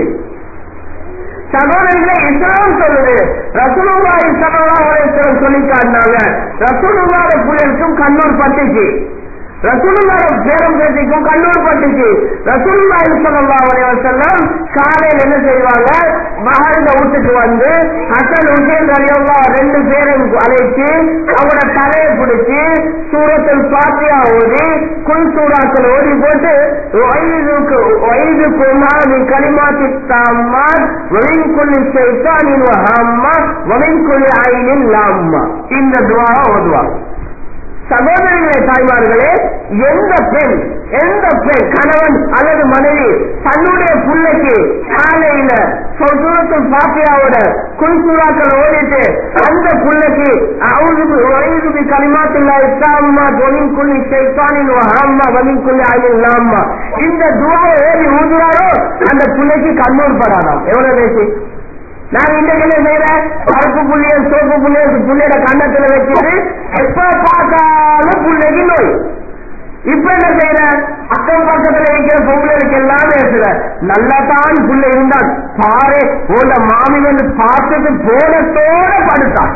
சகோதரிகளை இஸ்லாம் சொல்லுது ரசூலுல்லா இஸ்லாம் அலைஹிஸ்ஸலாம் சொல்லி காட்டினாங்க ரசூலுல்லாத புள்ளைக்கும் கண்ணூர் பட்டுச்சு ரசூலுல்லாத பேரம் பேசிக்கும் கண்ணூர் பட்டுச்சு ரசூலுல்லா ஸல்லல்லாஹு அலைஹி வஸல்லம் காலையில என்ன செய்வாங்க மகரிந்த வீட்டுக்கு வந்து ஹசன் ஹுசேன் ரலியல்லாஹு ரெண்டு பேரும் அழைச்சு அவங்களோட தலையை பிடிச்சி சூரத்தில் பாத்தியா ஓதி குல் சூறாக்கள் ஓதி போட்டு வயதுக்கு வயதுக்கு மாதிரி களிமாத்தி தாமாத் வலின்குள்ளி சைத்தானின் வஹாம்மா வலின்குள்ளி ஐனின் லாம்மா இந்த துவாவை ஓதுவாங்க சகோதரிகளே தாய்மார்களே எந்த பெண் எந்த பெண் கணவன் அல்லது மனைவி தன்னுடைய பிள்ளைக்கு காலையில சூரத்துல் பாத்தியாவோட குல்சூராக்கள் ஓடிட்டு அந்த பிள்ளைக்கு வயதுக்கு கலிமாத்தில்லா இஸ்லாமா தொழில் குள்ளி சைத்தானின் ஆமா வலின் குள்ளி ஆயின் லாமா இந்த துவாவை ஓடி ஊதுறாரோ அந்த பிள்ளைக்கு கண்ணூர் படாதாம் எவ்வளவு பேசி நான் இன்றைக்கு என்ன செய்யறேன் கருப்பு புள்ளிய சோப்பு புள்ளிய புள்ளையோட கண்ணத்துல வச்சுட்டு எப்ப பார்த்தாலும் புள்ளைக்கு நோய் இப்ப என்ன செய்யற அக்கம் பக்கத்துல இருக்கிற பொங்கலுக்கு எல்லாம் பேசுற நல்லா தான் புள்ள இருந்தான் பாரு உன்ன மாமி வந்து பார்த்துட்டு போனத்தோட படுத்தான்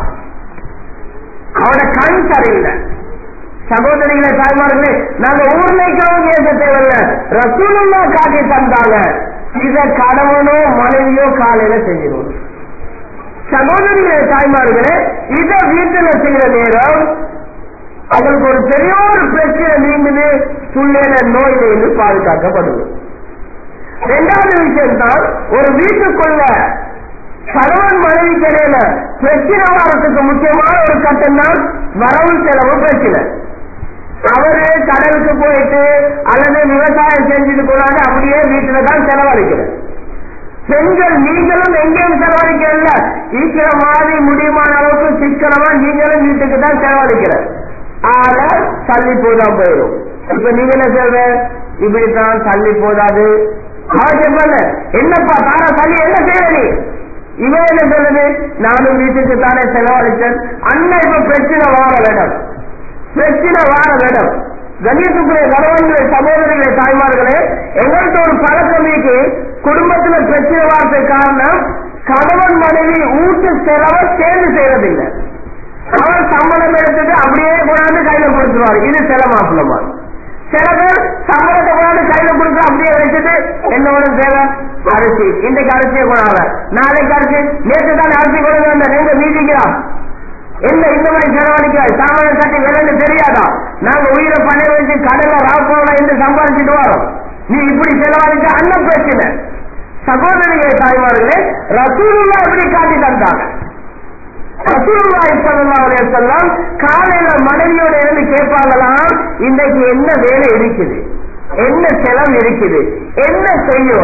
அவட கண் சரியில்லை சகோதரிகளே தாய்மார்களே நாங்க ஊர்ல இருக்கிறவங்க பேச தேவையில்ல ரசூலுல்லா காட்டி தந்தாங்க இத கணவனோ மனைவியோ காலையில செய்யணும் சகோதரிகளே தாய்மார்களே இத வீட்டுல செய்யற நேரம் அவங்களுக்கு ஒரு பெரிய ஒரு பிரச்சனை நீங்குது புள்ளையில நோயில இருந்து பாதுகாக்கப்படுது ரெண்டாவது விஷயம் தான் ஒரு வீட்டுக்குள்ள கணவன் மனைவிக்கு இடையில பிரச்சனை வரத்துக்கு முக்கியமான ஒரு கட்டம் தான் வரவு செலவு பிரச்சனை அவரு கடலுக்கு போயிட்டு அல்லது விவசாயம் செஞ்சுட்டு கூடாது அப்படியே வீட்டுல தான் செலவழிக்கிறது பெண்கள் நீங்களும் எங்கேயும் செலவழிக்கிறல்ல ஈக்கிற மாதிரி முடியுமான அளவுக்கு சிக்கனமா நீங்களும் வீட்டுக்கு தான் செலவழிக்கிற ஆக தள்ளி போதான் போயிடும் இப்ப நீங்க என்ன சொல்ற இப்படித்தான் தள்ளி போதாது அவசியம் பண்ண என்னப்பா தாரா தள்ளி என்ன செய்ய நீ இவன் என்ன சொல்லுது நானும் வீட்டுக்கு தானே செலவழிச்சேன் அண்ணன் இப்ப பிரச்சனை வார வேடம் பிரச்சனை வார வேடம் கணியத்துக்குரிய கணவன்களே சகோதரிகளே தாய்மார்களே எங்கள்கிட்ட ஒரு பழக்கம் இருக்கு குடும்பத்துல பிரச்சனை வார்த்தை காரணம் கணவன் மனைவி ஊட்டு செலவை சேர்ந்து செய்யறதில்லை அவன் சம்பளம் எடுத்துட்டு அப்படியே கொண்டாந்து கையில கொடுத்துருவாரு இது சில மாப்பிளமா சில பேர் சம்பளத்தை கொண்டாந்து கையில கொடுத்து அப்படியே வச்சுட்டு என்னோட தேவை அரிசி இன்றைக்கு அரிசியை கொண்டாங்க நாளைக்கு அரிசி நேற்று தான் அரிசி கொண்டு வந்த ரெண்டு மீதிக்கிறான் என்ன இந்த மாதிரி செலவழிக்கிறாய் சாமான் கட்டி விலைன்னு தெரியாதா நாங்க உயிரை பண்ண வச்சு கடலை ராப்போட என்று சம்பாதிச்சுட்டு வரோம் நீ இப்படி செலவழிச்ச அண்ணன் பிரச்சனை சகோதரிகளே தாய்மார்களே ரசூலுல்லா எப்படி காட்டி தந்தாங்க ரசூலுல்லாஹி ஸல்லல்லாஹு அலைஹி வஸல்லம் காலையில மனைவியோட இருந்து கேட்பாங்களாம் இன்றைக்கு என்ன வேலை இருக்குது என்ன செலவு இருக்குது என்ன செய்யணும்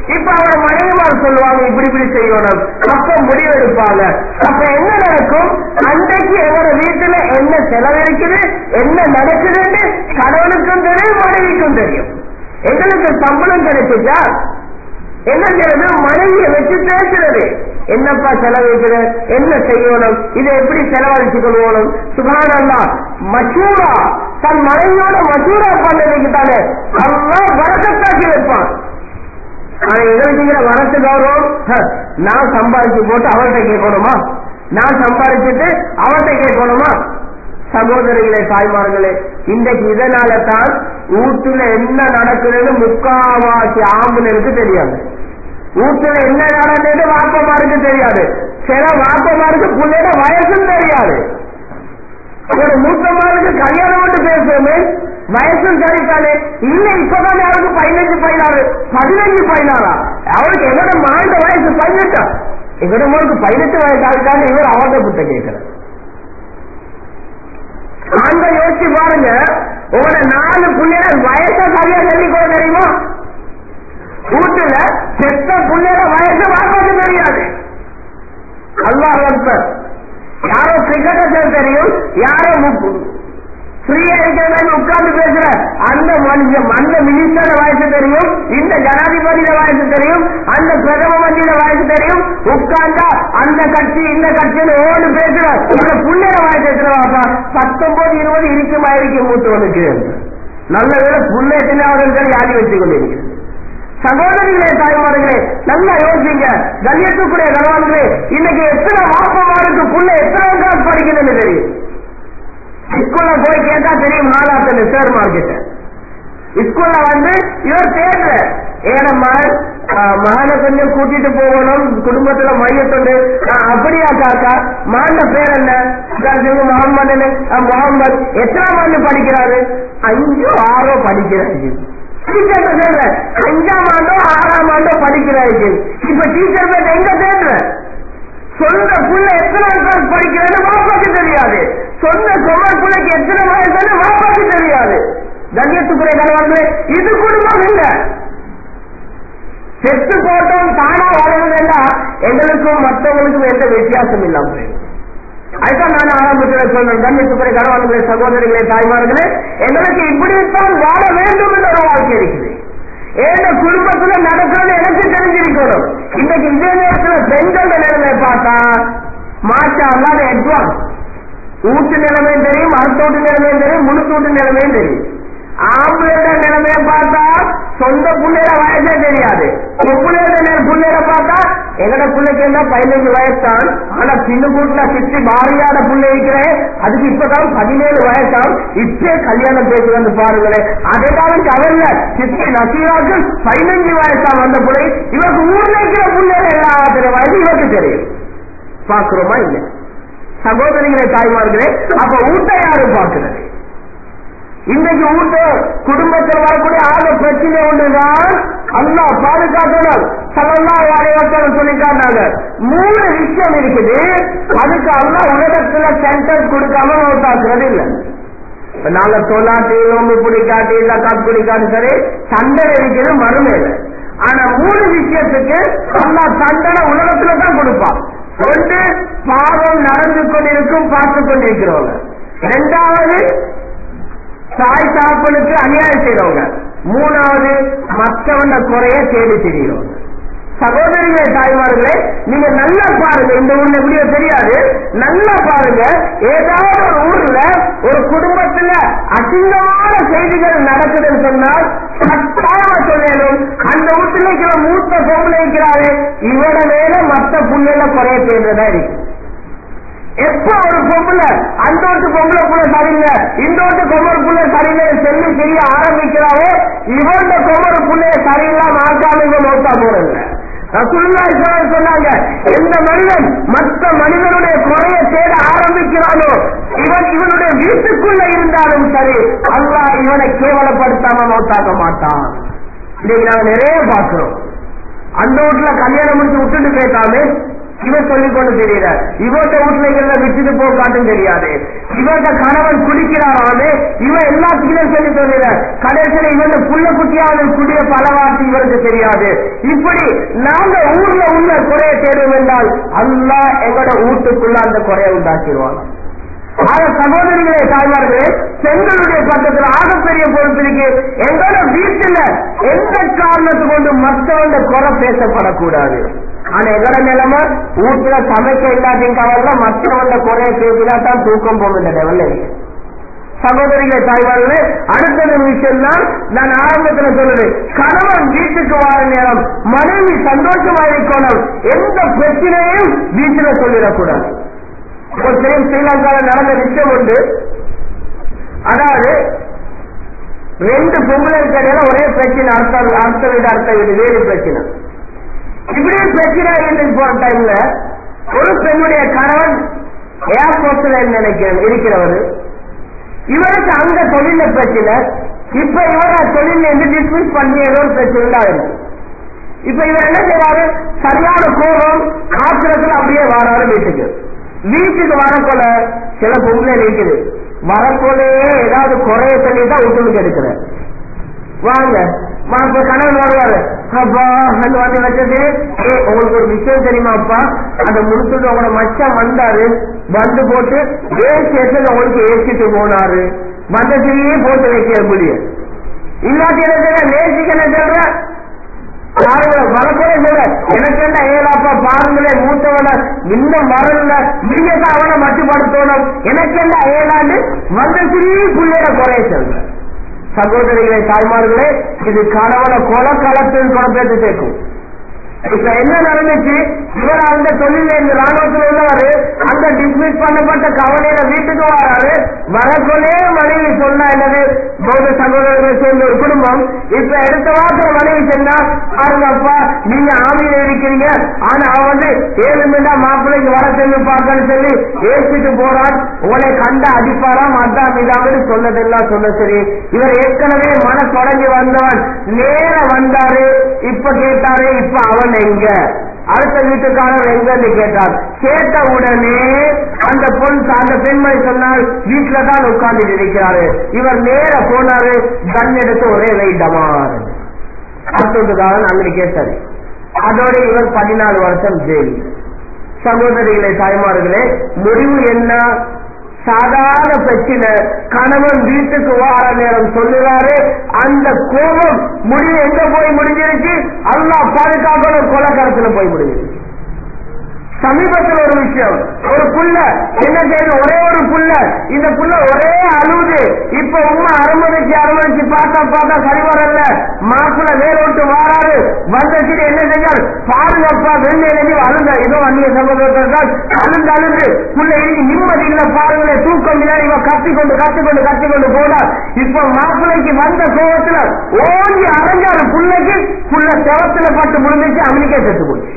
இப்ப அவர் மனைவிமார் சொல்லுவாங்க இப்படி இப்படி செய்யணும் அப்ப முடிவு எடுப்பாங்க அப்ப என்ன நடக்கும் அன்றைக்கு எங்களோட வீட்டுல என்ன செலவு இருக்குது என்ன நடக்குதுன்னு கணவனுக்கும் தெரியும் மனைவிக்கும் தெரியும் எங்களுக்கு சம்பளம் கிடைச்சிட்டா என்னங்கிறது மனைவியை வச்சு பேசுறது என்னப்பா செலவழிக்கிற என்ன செய்யணும் இதை எப்படி செலவழிச்சு கொள்வோம் சுகானந்தா மசூரா தன் மனைவியோட மசூரா பண்ணதுக்கு தானே அல்லா வரக்கத்தாக்கி வைப்பான் ஆனா எங்களுக்குங்கிற வரத்து கௌரவம் ஹ, நான் சம்பாதிச்சு போட்டு அவர்கிட்ட கேட்கணுமா நான் சம்பாதிச்சுட்டு அவர்கிட்ட கேட்கணுமா சகோதரிகளே தாய்மார்களே இன்றைக்கு இதனால தான் வீட்டுல என்ன நடக்குதுன்னு முக்காவாசி ஆம்புலனுக்கு தெரியாது வீட்டுல என்ன நடந்தது வாப்பமாருக்கு தெரியாது சில வாப்பமாருக்கு பிள்ளைட வயசும் தெரியாது ஒரு மூத்தமாருக்கு கல்யாணம் மட்டும் பேசுவோமே வயசும் சரித்தானே இல்ல இப்பதான் அவருக்கு பதினஞ்சு பதினாறு பதினஞ்சு பதினாறா அவருக்கு எங்களோட மாண்ட வயசு பதினெட்டா எங்களோட மோருக்கு பதினெட்டு வயசு ஆகிட்டாங்க இவர் அவர்கிட்ட புத்த கேட்கிறார் அந்த யோசிச்சு பாருங்க உங்களோட நாலு பிள்ளைகள் வயசை சரியா சொல்லிக்கோ தெரியுமா வீட்டுல செத்த பிள்ளைகள வயசு வாப்பாக்கு தெரியாது அல்லாஹ் அக்பர் யாரோ கிரிக்கெட்டர் தெரியும் யாரோ ஃப்ரீயா இருக்கிறது உட்கார்ந்து பேசுற அந்த மனுஷன் அந்த மினிஸ்டர் வயசு தெரியும் இந்த ஜனாதிபதியில வயசு தெரியும் அந்த பிரதம மந்திரியில வயசு தெரியும் உட்கார்ந்தா அந்த கட்சி இந்த கட்சின்னு ஓடு பேசுற இந்த புள்ளைய வயசு எத்தனை பத்தொன்பது இருபது இருக்குமா இருக்கும் மூத்தவனுக்கு நல்ல வேலை புள்ள எத்தனையாவது யாரி வச்சுக் கொண்டிருக்கிறது சகோதரிகளே தாய்மார்களே நல்லா யோசிங்க கண்ணியத்துக்குரிய கணவான்களே இன்னைக்கு எத்தனை வாப்பமாருக்கு புள்ள எத்தனை கிளாஸ் படிக்குதுன்னு தெரியும் ஸ்கூல்ல போய் கேட்டா தெரியும் நாலாத்தனை சார் மார்க்கெட்ட ஸ்கூல்ல வந்து இவர் தேடுற ஏன மகன் மகனை கொஞ்சம் கூட்டிட்டு போகணும் குடும்பத்துல மையத்தொண்டு அப்படியா காக்கா மகன பேர் என்ன முகமது முகமது எத்தனாம் ஆண்டு படிக்கிறாரு அஞ்சோ ஆறோ படிக்கிறாரு டீச்சர் சொல்ற அஞ்சாம் ஆண்டோ ஆறாம் ஆண்டோ படிக்கிறாரு இப்ப டீச்சர் பேர் எங்க தேடுற சொந்த புள்ள எத்தனை கிளாஸ் படிக்கிறேன்னு வாப்பாக்கு தெரியாது சொந்த சொமர் பிள்ளைக்கு எத்தனை வயசுன்னு வாப்பாக்கு தெரியாது கண்ணியத்துக்குரிய கணவர்களே இது குடும்பம் இல்ல செத்து போட்டோம் தானா வளர்ந்ததுன்னா எங்களுக்கும் மற்றவங்களுக்கும் எந்த வித்தியாசம் இல்லாம போயிடும் அதுதான் நான் ஆரம்பத்தில் சொல்றேன் கண்ணியத்துக்குரிய கணவன்களே சகோதரிகளே தாய்மார்களே எங்களுக்கு இப்படித்தான் வாழ வேண்டும் என்ற ஒரு வாழ்க்கை இருக்குது ஏன குடும்பத்துல நடக்கிறது எனக்கு தெரிஞ்சிருக்கணும் இன்னைக்கு இதே நேரத்தில் பெண்களோட நிலைமை பார்த்தா மாற்றா அல்லாத அட்வான்ஸ் ஊட்டு நிலைமையும் தெரியும் அறுத்தோட்டு நிலைமையும் தெரியும் முழுத்தோட்டு நிலைமையும் தெரியும் ஆம்பளை நிலைமையை பார்த்தா சொந்த பிள்ளைட வயசே தெரியாது பிள்ளைட பிள்ளைட பார்த்தா எங்கட பிள்ளைக்கு என்ன பதினஞ்சு வயசு தான் ஆனா சின்ன கூட்டுல சித்தி பாரியாத பிள்ளை இருக்கிறேன் அதுக்கு இப்பதான் பதினேழு வயசாம் இப்பே கல்யாணம் பேசி வந்து பாருங்களேன் அதே காலம் கவர்ல சித்தி நசீராக்கு பதினஞ்சு வயசா வந்த பிள்ளை இவருக்கு ஊர்ல இருக்கிற பிள்ளைகள் எல்லாத்தின வயசு இவருக்கு தெரியும் பாக்குறோமா இல்ல சகோதரிகளே தாய்மார்களே அப்ப ஊட்ட யாரு பாக்குறது இன்னைக்கு ஊட்ட குடும்பத்தில் வரக்கூடிய ஆக பிரச்சனை ஒன்றுதான் அல்லா பாதுகாக்கணும் சலல்லா வாழையாட்டம் சொல்லி காட்டாங்க மூணு விஷயம் இருக்குது அதுக்கு அல்லா உலகத்துல சென்டர் கொடுக்காம நோட்டாக்குறது இல்லை இப்ப நாங்க தொலாட்டி நோம்பு பிடிக்காட்டி இல்ல காப்பு பிடிக்காட்டி சரி தண்டனை இருக்குது மறுமையில ஆனா மூணு விஷயத்துக்கு அல்லா தண்டனை உலகத்துல தான் கொடுப்பான் ஒன்று பாவம் நடந்து கொண்டிருக்கும் பார்த்து கொண்டிருக்கிறவங்க இரண்டாவது தாய் தாப்பனுக்கு அநியாயம் செய்யறவங்க மூணாவது மற்றவண்ட குறைய தேடி தெரிகிறவங்க சகோதரிகளே தாய்மார்களே நீங்க நல்லா பாருங்க இந்த ஊர்ல எப்படியோ தெரியாது நல்லா பாருங்க ஏதாவது ஒரு ஊர்ல ஒரு குடும்பத்துல அசிங்கமான செய்திகள் நடக்குதுன்னு சொன்னால் கட்டாயமா சொல்லணும் அந்த வீட்டுல இருக்கிற மூத்த பொம்பளை இருக்கிறாரு இவட மேல மற்ற புள்ளைல குறைய தேடுறதா இருக்கு எப்ப ஒரு பொம்பளை அந்த வீட்டு பொம்பளை புள்ள சரியில்லை இந்த வீட்டு கொமர் புள்ள சரியில்லை சொல்லி செய்ய ஆரம்பிக்கிறாவோ இவங்க கொமர் புள்ளைய சரியில்லாம ஆக்காம இவங்க நோட்டா போறதில்லை ரசூலுல்லாஹி ஸல்லல்லாஹு அலைஹி சொன்னாங்க எந்த மனிதன் மற்ற மனிதனுடைய குறைய தேட ஆரம்பிக்கிறானோ இவன் இவனுடைய வீட்டுக்குள்ள இருந்தாலும் சரி அல்லாஹ் இவனை கேவலப்படுத்தாம நோட்டாக்க மாட்டான் இன்னைக்கு நாங்க நிறைய பார்க்கிறோம் அந்த வீட்டுல கல்யாணம் முடிச்சு விட்டுட்டு போயிட்டாமே இவன் சொல்லிக் கொண்டு தெரியறார் இவர்கிட்ட வீட்டுல இருக்கிறத விட்டுட்டு போக காட்டும் தெரியாது இவர்கிட்ட கணவன் குடிக்கிறாராமே இவன் எல்லாத்துக்கும் சொல்லி சொல்லுறார் கடைசியில இவன் புள்ள குட்டியாவது குடிய பலவாசி இவருக்கு தெரியாது இப்படி நாங்க ஊர்ல உள்ள குறைய தேடும் என்றால் அல்லா எங்களோட வீட்டுக்குள்ள அந்த குறைய உண்டாக்கிடுவாங்க ஆக சகோதரிகளே தாய்மார்களே பெண்களுடைய பக்கத்துல ஆகப்பெரிய பொறுப்பு இருக்கு எங்களோட வீட்டுல எந்த காரணத்தை கொண்டு மற்றவங்க குறை பேசப்படக்கூடாது ஆனா எங்களோட நிலைமை வீட்டுல சமைக்க இல்லாட்டின் கவலை மற்றவங்க குறைய பேசினா தான் தூக்கம் போகும் இந்த லெவல்ல இருக்கு சகோதரிகளை தாய்மார்களே அடுத்தது விஷயம் தான் நான் ஆரம்பத்தில் சொல்லுறேன் கணவன் வீட்டுக்கு வர நேரம் மனைவி சந்தோஷமா இருக்கணும் எந்த பிரச்சனையும் வீட்டுல சொல்லிடக்கூடாது ஒரு டைம் ஸ்ரீலங்கால நடந்த விஷயம் உண்டு அதாவது ரெண்டு பொங்கலை கடையில ஒரே பிரச்சனை அர்த்த அர்த்த வீடு அர்த்த வீடு வேறு பிரச்சனை இப்படியே பிரச்சனை இருந்து போற டைம்ல ஒரு பெண்ணுடைய கணவன் ஏர்போர்ட்ல நினைக்கிறேன் இருக்கிறவர் இவருக்கு அங்க தொழில பிரச்சனை இப்ப இவர தொழில இருந்து டிஸ்மிஸ் பண்ணி ஏதோ ஒரு பிரச்சனை தான் இருக்கு இப்ப இவர் என்ன செய்வாரு சரியான கோபம் ஆத்திரத்துல அப்படியே வராரு வீட்டுக்கு வீட்டுக்கு வரக்கொள்ள சில பொம்பளை இருக்குது வரக்கொள்ளையே ஏதாவது குறைய சொல்லி தான் வீட்டுக்கு எடுக்கிற வாங்க இப்ப கணவன் வருவாரு அப்பா அந்த வந்து வச்சது ஏ உங்களுக்கு ஒரு விஷயம் தெரியுமாப்பா அந்த முடிச்சுட்டு உங்களோட மச்சான் வந்தாரு வந்து போட்டு ஏன் ஸ்டேஷன் உங்களுக்கு ஏசிட்டு போனாரு வந்ததுலயே போட்டு வைக்க முடியும் இல்லாட்டி என்ன செய்ய நேசிக்க என்ன சொல்ற வரப்போற சொல்ற எனக்கு என்ன ஏழாப்பா பாருங்களே மூத்தவன இன்னும் வரல நீங்க தான் அவனை மட்டுப்படுத்தணும் எனக்கு என்ன ஏழாண்டு வந்த சிறிய பிள்ளைய குறைய சொல்ற சகோதரிகளே தாய்மார்களே இது கணவனை கொலை களத்தில் குழப்பத்தை சேர்க்கும் இப்ப என்ன நடந்துச்சு இவர் அந்த தொழில இந்த ராணுவத்தில் உள்ளவரு அந்த டிஸ்மிஸ் பண்ணப்பட்ட கவலையில வீட்டுக்கு வராரு வரக்குள்ளே மனைவி சொன்னா என்னது பௌத்த சகோதரர்கள் சேர்ந்த ஒரு குடும்பம் இப்ப எடுத்த வாரத்துல மனைவி சொன்னா பாருங்கப்பா நீங்க ஆமியில இருக்கிறீங்க ஆனா அவன் வந்து ஏழு மணி மாப்பிள்ளைக்கு வர சொல்லி பார்க்கன்னு சொல்லி ஏசிட்டு போறான் உங்களை கண்ட அடிப்பாராம் அதான் இதாமனு சொன்னதெல்லாம் சொன்ன சரி இவர் ஏற்கனவே மன தொடங்கி வந்தவன் நேர வந்தாரு இப்ப கேட்டாரு இப்ப அவன் எங்க அடுத்த வீட்டுக்காரர் எங்கன்னு கேட்டார் கேட்ட உடனே அந்த பொன் அந்த பெண்மணி சொன்னால் வீட்டுல தான் உட்கார்ந்து இருக்கிறாரு இவர் நேர போனாரு கண் எடுத்து ஒரே வைட்டமார் அடுத்ததுக்காரன் அங்கே கேட்டாரு அதோட இவர் பதினாலு வருஷம் ஜெயில் சகோதரிகளே தாய்மார்களே முடிவு என்ன சாதாரண பிரச்சனை கணவன் வீட்டுக்கு வார நேரம் சொல்லுறாரு அந்த கோபம் முடிவு எங்க போய் முடிஞ்சிருச்சு அல்லா பாதுகாக்கணும் கொலக்காரத்துல போய் முடிஞ்சிருச்சு சமீபத்தில் ஒரு விஷயம் ஒரு புள்ள என்ன செய்யுது ஒரே ஒரு புள்ள இந்த புள்ள ஒரே அழுது இப்ப உமா அரமணிச்சு அரமணிச்சு பார்த்தா பார்த்தா சரி வரல மாப்பிள்ள வேலோட்டு வாராரு வந்தச்சு என்ன செஞ்சார் பாருங்கப்பா வெள்ளை எழுதி அழுந்த ஏதோ அந்நிய சகோதரர்கள் அழுந்து அழுந்து புள்ள இருக்கு நிம்மதி இல்ல பாருங்களேன் தூக்கம் இல்லை இவன் கத்தி கொண்டு கத்தி கொண்டு கத்தி கொண்டு போனார் இப்ப மாப்பிள்ளைக்கு வந்த கோபத்துல ஓங்கி அரைஞ்சாரு புள்ளைக்கு புள்ள செவத்துல பட்டு முடிஞ்சிச்சு அவனுக்கே செத்து போச்சு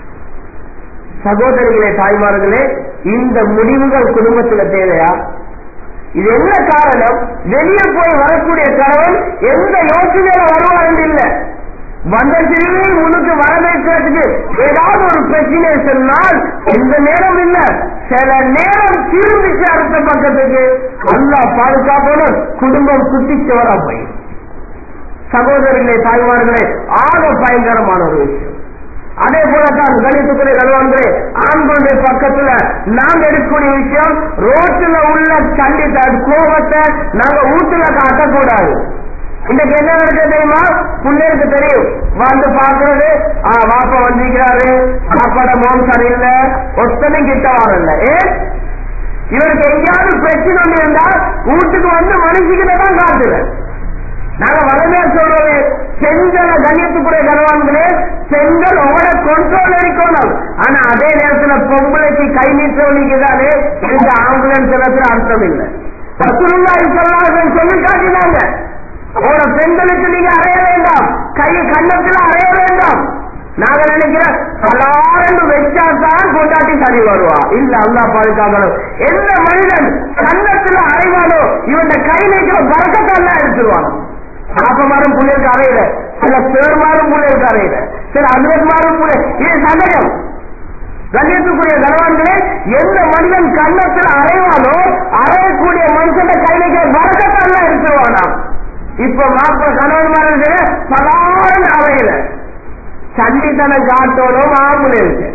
சகோதரிகளே தாய்மார்களே இந்த முடிவுகள் குடும்பத்துல தேவையா இது என்ன காரணம் வெளியே போய் வரக்கூடிய கணவன் எந்த யோசனையில வருவார் இல்ல வந்த சிறுவை முன்னுக்கு வரவேற்கிறதுக்கு ஏதாவது ஒரு பிரச்சனை சொன்னால் எந்த நேரம் இல்ல சில நேரம் திரும்பிச்சு அடுத்த பக்கத்துக்கு அல்லா பாதுகாப்போடு குடும்பம் குட்டிச்சவரா போய் சகோதரிகளே தாய்மார்களே ஆக பயங்கரமான ஒரு விஷயம் அதே போலதான் கணித்துக்குரிய கல்வான்களே ஆண்களுடைய பக்கத்துல நாங்க எடுக்கக்கூடிய விஷயம் ரோட்டுல உள்ள கண்டித்த கோபத்தை நாங்க வீட்டுல காட்டக்கூடாது இன்னைக்கு என்ன நடக்குது தெரியுமா பிள்ளைகளுக்கு தெரியும் வந்து பாக்குறது வாப்பா வந்திருக்கிறாரு பாப்பாட மோம் சரியில்லை ஒத்தனையும் கிட்ட வரல ஏன் இவருக்கு எங்கேயாவது பிரச்சனை ஒண்ணு இருந்தா வீட்டுக்கு வந்து மனுஷிக்கிட்ட தான் காட்டுறேன் நாங்க வளமையா சொல்றது பெண்களை கண்ணியத்துக்குரிய கனவான்களே பெண்கள் உங்களோட கொண்டோல் இருக்கணும் ஆனா அதே நேரத்துல பொம்பளைக்கு கை நீட்டவனிக்குதானே இந்த ஆம்புலன்ஸ் இடத்துல அர்த்தம் இல்லை பசுருல்லா இப்பெல்லாம் சொல்லி காட்டினாங்க உங்களோட பெண்களுக்கு நீங்க அறைய வேண்டாம் கை கண்ணத்துல அறைய வேண்டாம் நாங்க நினைக்கிறோம் பலாரண்டு வச்சா தான் கொண்டாட்டி சரி வருவா இல்ல அல்லா பாதுகாக்கணும் எந்த மனிதன் கண்ணத்துல அறைவானோ இவன் கை நீக்கிற பறக்கத்தான் எடுத்துருவான் பாப்பமாரும் புள்ளைக்கு அறையில சில பேர்மாரும் புள்ளைக்கு அறையில சில அலுவலமாரும் புள்ளை இது சந்தேகம் கண்ணியத்துக்குரிய கனவான்களே எந்த மனிதன் கன்னத்தில் அறைவானோ அறையக்கூடிய மனுஷன் கையில வரக்கத்தான் இருக்கிறவானா இப்ப மாப்பிள கணவன் பலான அறையில சண்டித்தனம் காட்டோனும் ஆம்பளை இருக்கு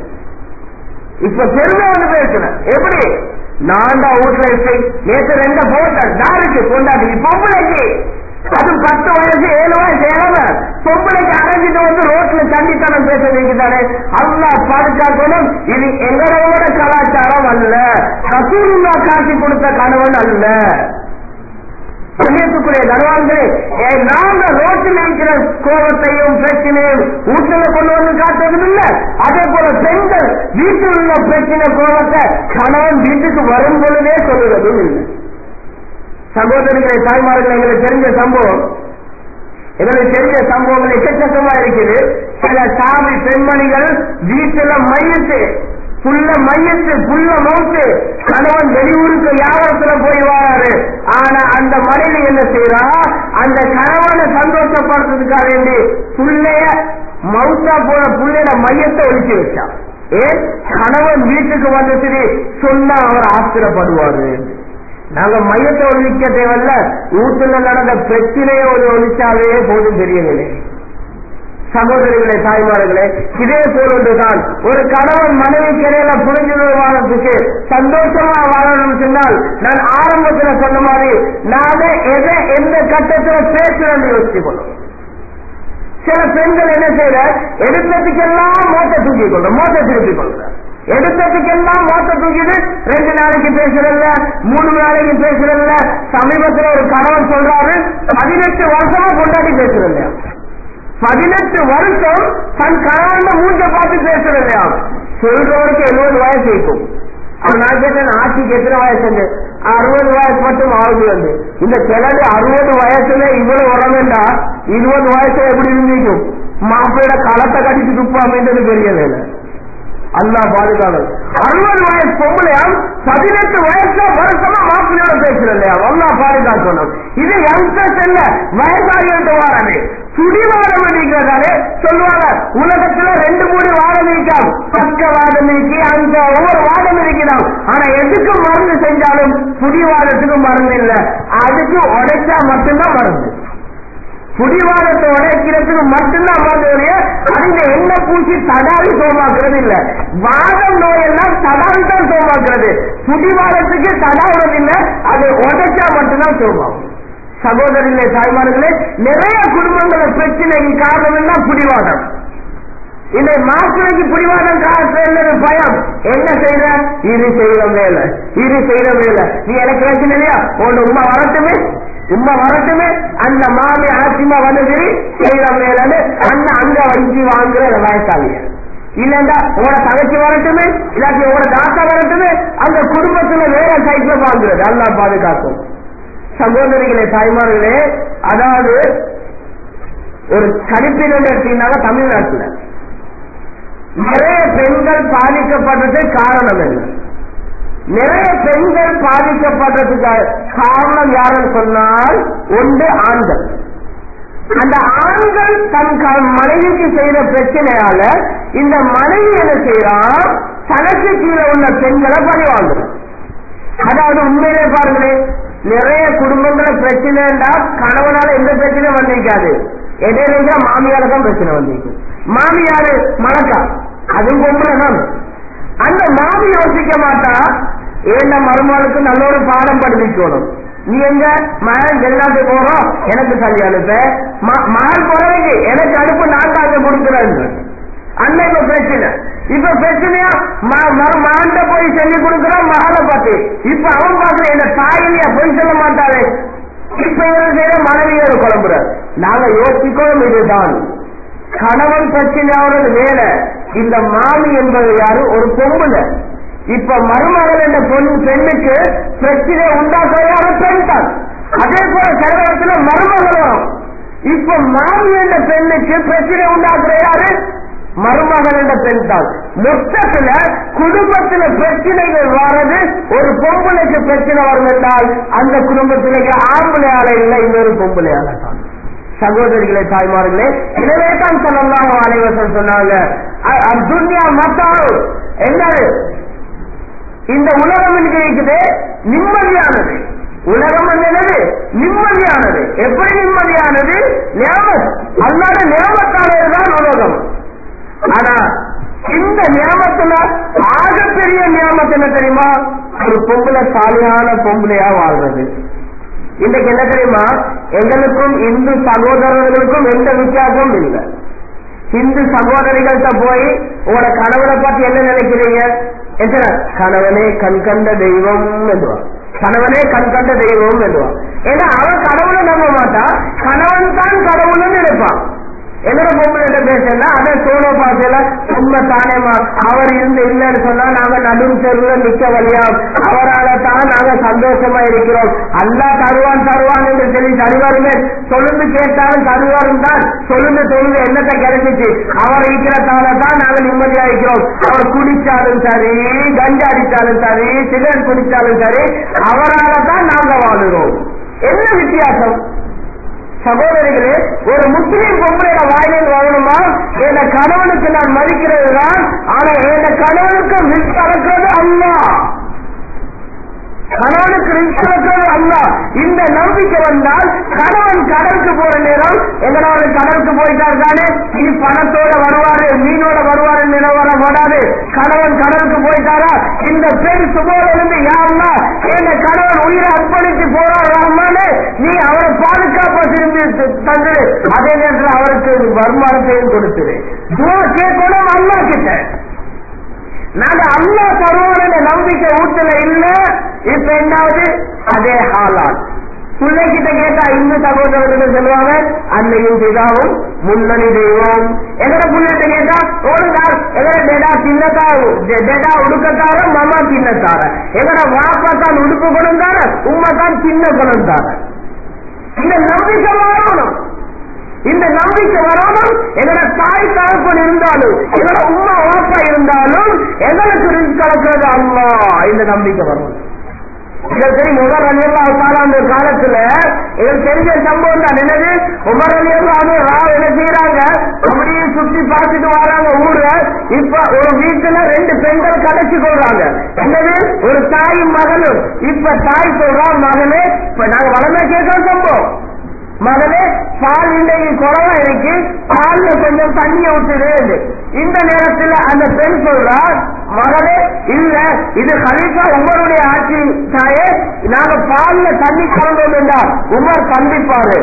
இப்ப பெருமை வந்து பேசுறேன் எப்படி நான் தான் வீட்டுல இருக்கேன் நேற்று ரெண்ட போட்டேன் நாளைக்கு கொண்டாடி பொம்பளைக்கு அது பத்து வயசு ஏழு வயசு ஏழாம பொம்பளைக்கு அரைஞ்சிட்டு வந்து ரோட்ல சண்டித்தனம் பேச வைக்கிறாரு அல்லா பாதுகாக்கணும் இது எங்களோட கலாச்சாரம் அல்ல ரசூலுல்லா காட்டி கொடுத்த கணவன் அல்ல கண்ணியத்துக்குரிய கனவான்களே நாங்க ரோட்டில் இருக்கிற கோபத்தையும் பிரச்சனையும் வீட்டுல கொண்டு வந்து காட்டுவதும் இல்ல அதே போல பெண்கள் வீட்டில் உள்ள பிரச்சனை கோபத்தை கணவன் வீட்டுக்கு வரும் பொழுதே சொல்லுவதும் இல்லை சகோதரிகளை தாய்மார்கள் எங்களுக்கு தெரிஞ்ச சம்பவம் எங்களுக்கு தெரிஞ்ச சம்பவங்கள் எக்கச்சக்கமா இருக்குது சில சாமி பெண்மணிகள் வீட்டுல மையத்து புள்ள மையத்து புள்ள மௌத்து கணவன் வெளியூருக்கு வியாபாரத்துல போய் வராரு ஆனா அந்த மனைவி என்ன செய்யறா அந்த கணவனை சந்தோஷப்படுறதுக்காக வேண்டி புள்ளைய மவுத்தா போன புள்ளையோட மையத்தை ஒழிச்சு வச்சா ஏன் கணவன் வீட்டுக்கு வந்துட்டு சொன்னா அவர் ஆத்திரப்படுவாரு நாங்க மையத்தை ஒழிக்க தேவையில்ல வீட்டுல நடந்த பிரச்சனையை ஒரு ஒழிச்சாலே போதும் தெரியவில்லை சகோதரிகளே தாய்மார்களே இதே போல் ஒன்றுதான் ஒரு கணவன் மனைவிக்கு இடையில புரிஞ்சுணர்வு வாழறதுக்கு சந்தோஷமா வாழணும்னு சொன்னால் நான் ஆரம்பத்துல சொன்ன மாதிரி நாம எதை எந்த கட்டத்துல பேசுறோம்னு யோசிச்சு கொள்ளும் சில பெண்கள் என்ன செய்யற எடுத்ததுக்கெல்லாம் மோட்டை தூக்கி கொள்ற மோட்டை திருப்பி கொள்ற எடுத்ததுக்கெல்லாம் மோட்டை தூக்கிட்டு ரெண்டு நாளைக்கு பேசுறதில்ல மூணு நாளைக்கு பேசுறதில்ல சமீபத்தில் ஒரு கணவன் சொல்றாரு பதினெட்டு வருஷமா கொண்டாடி பேசுறதில்ல பதினெட்டு வருஷம் தன் கணவன் மூஞ்ச பார்த்து பேசுறதையா சொல்றவருக்கு எழுபது வயசு இருக்கும் அப்ப நான் கேட்டேன் ஆட்சிக்கு எத்தனை வயசு அறுபது வயசு மட்டும் ஆகுது வந்து இந்த கிழடு அறுபது வயசுல இவ்வளவு உடம்புண்டா இருபது வயசு எப்படி இருந்திருக்கும் மாப்பிள்ளையோட களத்தை கட்டிட்டு துப்பாமன்றது பெரிய வேலை அல்லா பாதுகாவல் அறுபது வயசு பொம்பளையாம் பதினெட்டு வயசு வருஷமா மாப்பிள்ளையோட பேசுறலையா அல்லா பாதுகாக்கணும் இது யங்ஸ்டர்ஸ் இல்ல வயசாகிட்டு வாரமே சுடிவாதம் நீக்கிறதாலே சொல்லுவாங்க உலகத்துல ரெண்டு மூணு வாதம் இருக்காம் பக்கவாதம் நீக்கி அந்த ஒவ்வொரு வாதம் இருக்கிறான் ஆனா எதுக்கு மருந்து செஞ்சாலும் புடிவாதத்துக்கு மருந்து இல்ல அதுக்கு உடைச்சா மட்டும்தான் மருந்து புடிவாதத்தை உடைக்கிறதுக்கு மட்டும்தான் மருந்து அந்த எண்ணெய் பூச்சி தடாவி சோமாக்குறது இல்ல வாதம் நோயெல்லாம் தடாவி தான் சோமாக்குறது புடிவாதத்துக்கு தடாவுறது இல்ல அது உடைச்சா மட்டும்தான் சோமாகும் சகோதரிகளே தாய்மார்களே நிறைய குடும்பங்கள பிரச்சனைக்கு காரணம் எல்லாம் புடிவாதம் இந்த மாப்பிளைக்கு புடிவாதம் காரணம் பயம் என்ன செய்யற இது செய்யற வேலை இது செய்யற வேலை நீ எனக்கு பிரச்சனை இல்லையா உன் உமா வரட்டுமே உமா வரட்டுமே அந்த மாமி ஆட்சிமா வந்து செய்யற வேலைன்னு அண்ணன் அங்க வஞ்சி வாங்குற வயசாளிய இல்லண்டா உங்களோட தங்கச்சி வரட்டுமே இல்லாட்டி உங்களோட தாத்தா வரட்டுமே அந்த குடும்பத்துல வேற சைட்ல வாங்குறது அல்லா பாதுகாக்கும் சகோதரிகளே தாய்மார்களே அதாவது ஒரு கணிப்பினம் எடுத்தீங்கன்னாங்க தமிழ்நாட்டில் நிறைய பெண்கள் பாதிக்கப்படுறது காரணம் என்ன நிறைய பெண்கள் பாதிக்கப்படுறதுக்கு காரணம் யாருன்னு சொன்னால் ஒன்று ஆண்கள் அந்த ஆண்கள் தன் மனைவிக்கு செய்த பிரச்சனையால இந்த மனைவி என்ன செய்யறான் தனக்கு கீழே உள்ள பெண்களை பழி வாங்குறான் அதாவது உண்மையிலே பாருங்களேன் நிறைய குடும்பங்கள பிரச்சனைண்டா கணவனால எந்த பிரச்சனையும் வந்திருக்காது இடையில மாமியார தான் பிரச்சனை வந்திருக்கு மாமியாரு மலக்கா அதுவும் பொம்பளை தான் அந்த மாமி யோசிக்க மாட்டா ஏண்ட மருமகளுக்கு நல்ல ஒரு பாடம் படிக்கணும் நீ எங்க மகன் வெளிநாட்டு போறோம் எனக்கு சொல்லி அனுப்ப மகள் போறதுக்கு எனக்கு அனுப்பு நான் தாங்க கொடுக்குறேன் அண்ணன் இப்ப பிரச்சனை இப்ப பிரச்சனையா மகன்கிட்ட போய் சொல்லி கொடுக்குறான் மகளை பார்த்து இப்ப அவன் பார்க்கல என்ன தாயிலையா போய் சொல்ல மாட்டாரு இப்ப இவன் செய்யற மனைவியோட குழம்புற நாங்க யோசிக்கணும் இதுதான் கணவன் பிரச்சனையாவது வேலை இந்த மாமி என்பது யாரு ஒரு பொம்புல இப்ப மருமகள் என்ற பொண்ணு பெண்ணுக்கு பிரச்சனை உண்டாக்குற பெண் தான் அதே போல சில இடத்துல மருமகளும் இப்ப மாமி என்ற பெண்ணுக்கு பிரச்சனை உண்டாக்குற யாரு மருமகள் என்ற பெண் தான் மொத்தத்துல குடும்பத்துல பிரச்சனைகள் வர்றது ஒரு பொம்பளைக்கு பிரச்சனை வரும் என்றால் அந்த குடும்பத்திலேக்கு ஆம்பளையால இல்லை இன்னொரு பொம்பளையால தான் சகோதரிகளே தாய்மார்களே எனவே தான் சொல்லலாம் அனைவசம் சொன்னாங்க துன்யா மத்தால் என்னது இந்த உலகம் என்று இருக்குது நிம்மதியானது உலகம் என்னது நிம்மதியானது எப்படி நிம்மதியானது ஞாபகம் அல்லாத ஞாபகத்தாலேதான் உலகம் ஆனா இந்த ஞாபகத்துல ஆகப்பெரிய ஞாபகம் என்ன தெரியுமா ஒரு பொம்பளை சாலியான பொம்பளையா வாழ்றது இன்றைக்கு என்ன தெரியுமா எங்களுக்கும் இந்து சகோதரர்களுக்கும் எந்த வித்தியாசமும் இல்லை இந்து சகோதரிகள்கிட்ட போய் உங்களோட கணவனை பத்தி என்ன நினைக்கிறீங்க எத்தனை கணவனே கண் கண்ட தெய்வம் என்றுவான் கணவனே கண் கண்ட தெய்வம் என்றுவான் ஏன்னா அவன் கடவுளை நம்ப மாட்டான் கணவன் தான் கடவுள்னு நினைப்பான் என்னோட பொம்பளை பேசுனா அதை சோழ பாசையில உண்மை தானேமா அவர் இருந்து இல்லைன்னு சொன்னா நாங்க நடும் தெருவுல நிக்க வழியா அவரால தான் நாங்க சந்தோஷமா இருக்கிறோம் அல்லா தருவான் தருவான் என்று சொல்லி தருவாருங்க சொல்லுந்து கேட்டாலும் தருவாரும் தான் சொல்லுந்து சொல்லுங்க என்னத்தை கிடைச்சிச்சு அவர் இருக்கிறதால தான் நாங்க நிம்மதியா இருக்கிறோம் அவர் குடிச்சாலும் சரி கஞ்சா அடிச்சாலும் சரி சிகரெட் குடிச்சாலும் சரி அவரால தான் நாங்க வாழுறோம் என்ன வித்தியாசம் சகோதரிகளே ஒரு முஸ்லீம் பொம்பளையோட வாயில் வாழணுமா என் கணவனுக்கு நான் மதிக்கிறது தான் ஆனா என் கணவனுக்கு மிஸ் கலக்கிறது அல்லா கணவனுக்கு ரிஸ்க் கலக்கிறது அல்ல இந்த நம்பிக்கை வந்தால் கணவன் கடலுக்கு போற நேரம் எங்கனாவது கடலுக்கு போயிட்டார் தானே இனி பணத்தோட வருவாரு மீனோட வருவாரு நிலவரம் வராது கணவன் கடலுக்கு போயிட்டாரா இந்த பெண் சுபோல இருந்து யாருன்னா என் கணவன் உயிரை அர்ப்பணித்து போறார் ரஹ்மானே நீ அவரை பாதுகாப்பா திரும்பி தந்து அதே நேரத்தில் அவருக்கு வருமானத்தையும் கொடுத்துரு துவா கேட்கணும் அண்ணா கிட்ட நாங்க அல்லா தருவோம் நம்பிக்கை ஊட்டல இல்ல இப்ப என்னாவது அதே ஹாலால் பிள்ளைகிட்ட கேட்டா இந்து சகோதரர்கள் சொல்லுவாங்க அன்னையும் பிதாவும் முன்னணி தெய்வம் எங்கட பிள்ளைகிட்ட கேட்டா ஒழுங்கா எங்கட டேடா சின்னதா டேடா உடுக்கத்தார மாமா சின்னத்தார எங்கட வாப்பா தான் உடுப்பு குணம் தார உமா தான் சின்ன குணம் தார இந்த நம்பிக்கை வரணும் இந்த நம்பிக்கை வரணும் எங்களோட தாய் தகப்பன் இருந்தாலும் எங்களோட உமா வாப்பா இருந்தாலும் எங்களுக்கு ரிஸ்க் கலக்கிறது அம்மா இந்த நம்பிக்கை வரணும் இதற்கு தெரியும் உமர் அலி அந்த காலத்துல எங்களுக்கு தெரிஞ்ச சம்பவம் தான் என்னது உமர் அலி ராவ் என்ன செய்யறாங்க அப்படியே சுத்தி பார்த்துட்டு வராங்க ஊர்ல இப்ப ஒரு வீட்டுல ரெண்டு பெண்கள் கடைச்சு கொள்றாங்க என்னது ஒரு தாயும் மகனும் இப்ப தாய் சொல்றா மகனே இப்ப நாங்க வளர்ந்த கேட்கிறோம் சம்பவம் மகனே பால் இன்றைக்கு குறவா இருக்கு பால்ல கொஞ்சம் தண்ணிய விட்டுது இந்த நேரத்தில் அந்த பெண் சொல்றா மகனே இல்ல இது கலிஃபா உமருடைய ஆட்சி தாயே நாங்க பால்ல தண்ணி கலந்தோம் என்றால் உமர் கண்டிப்பாரு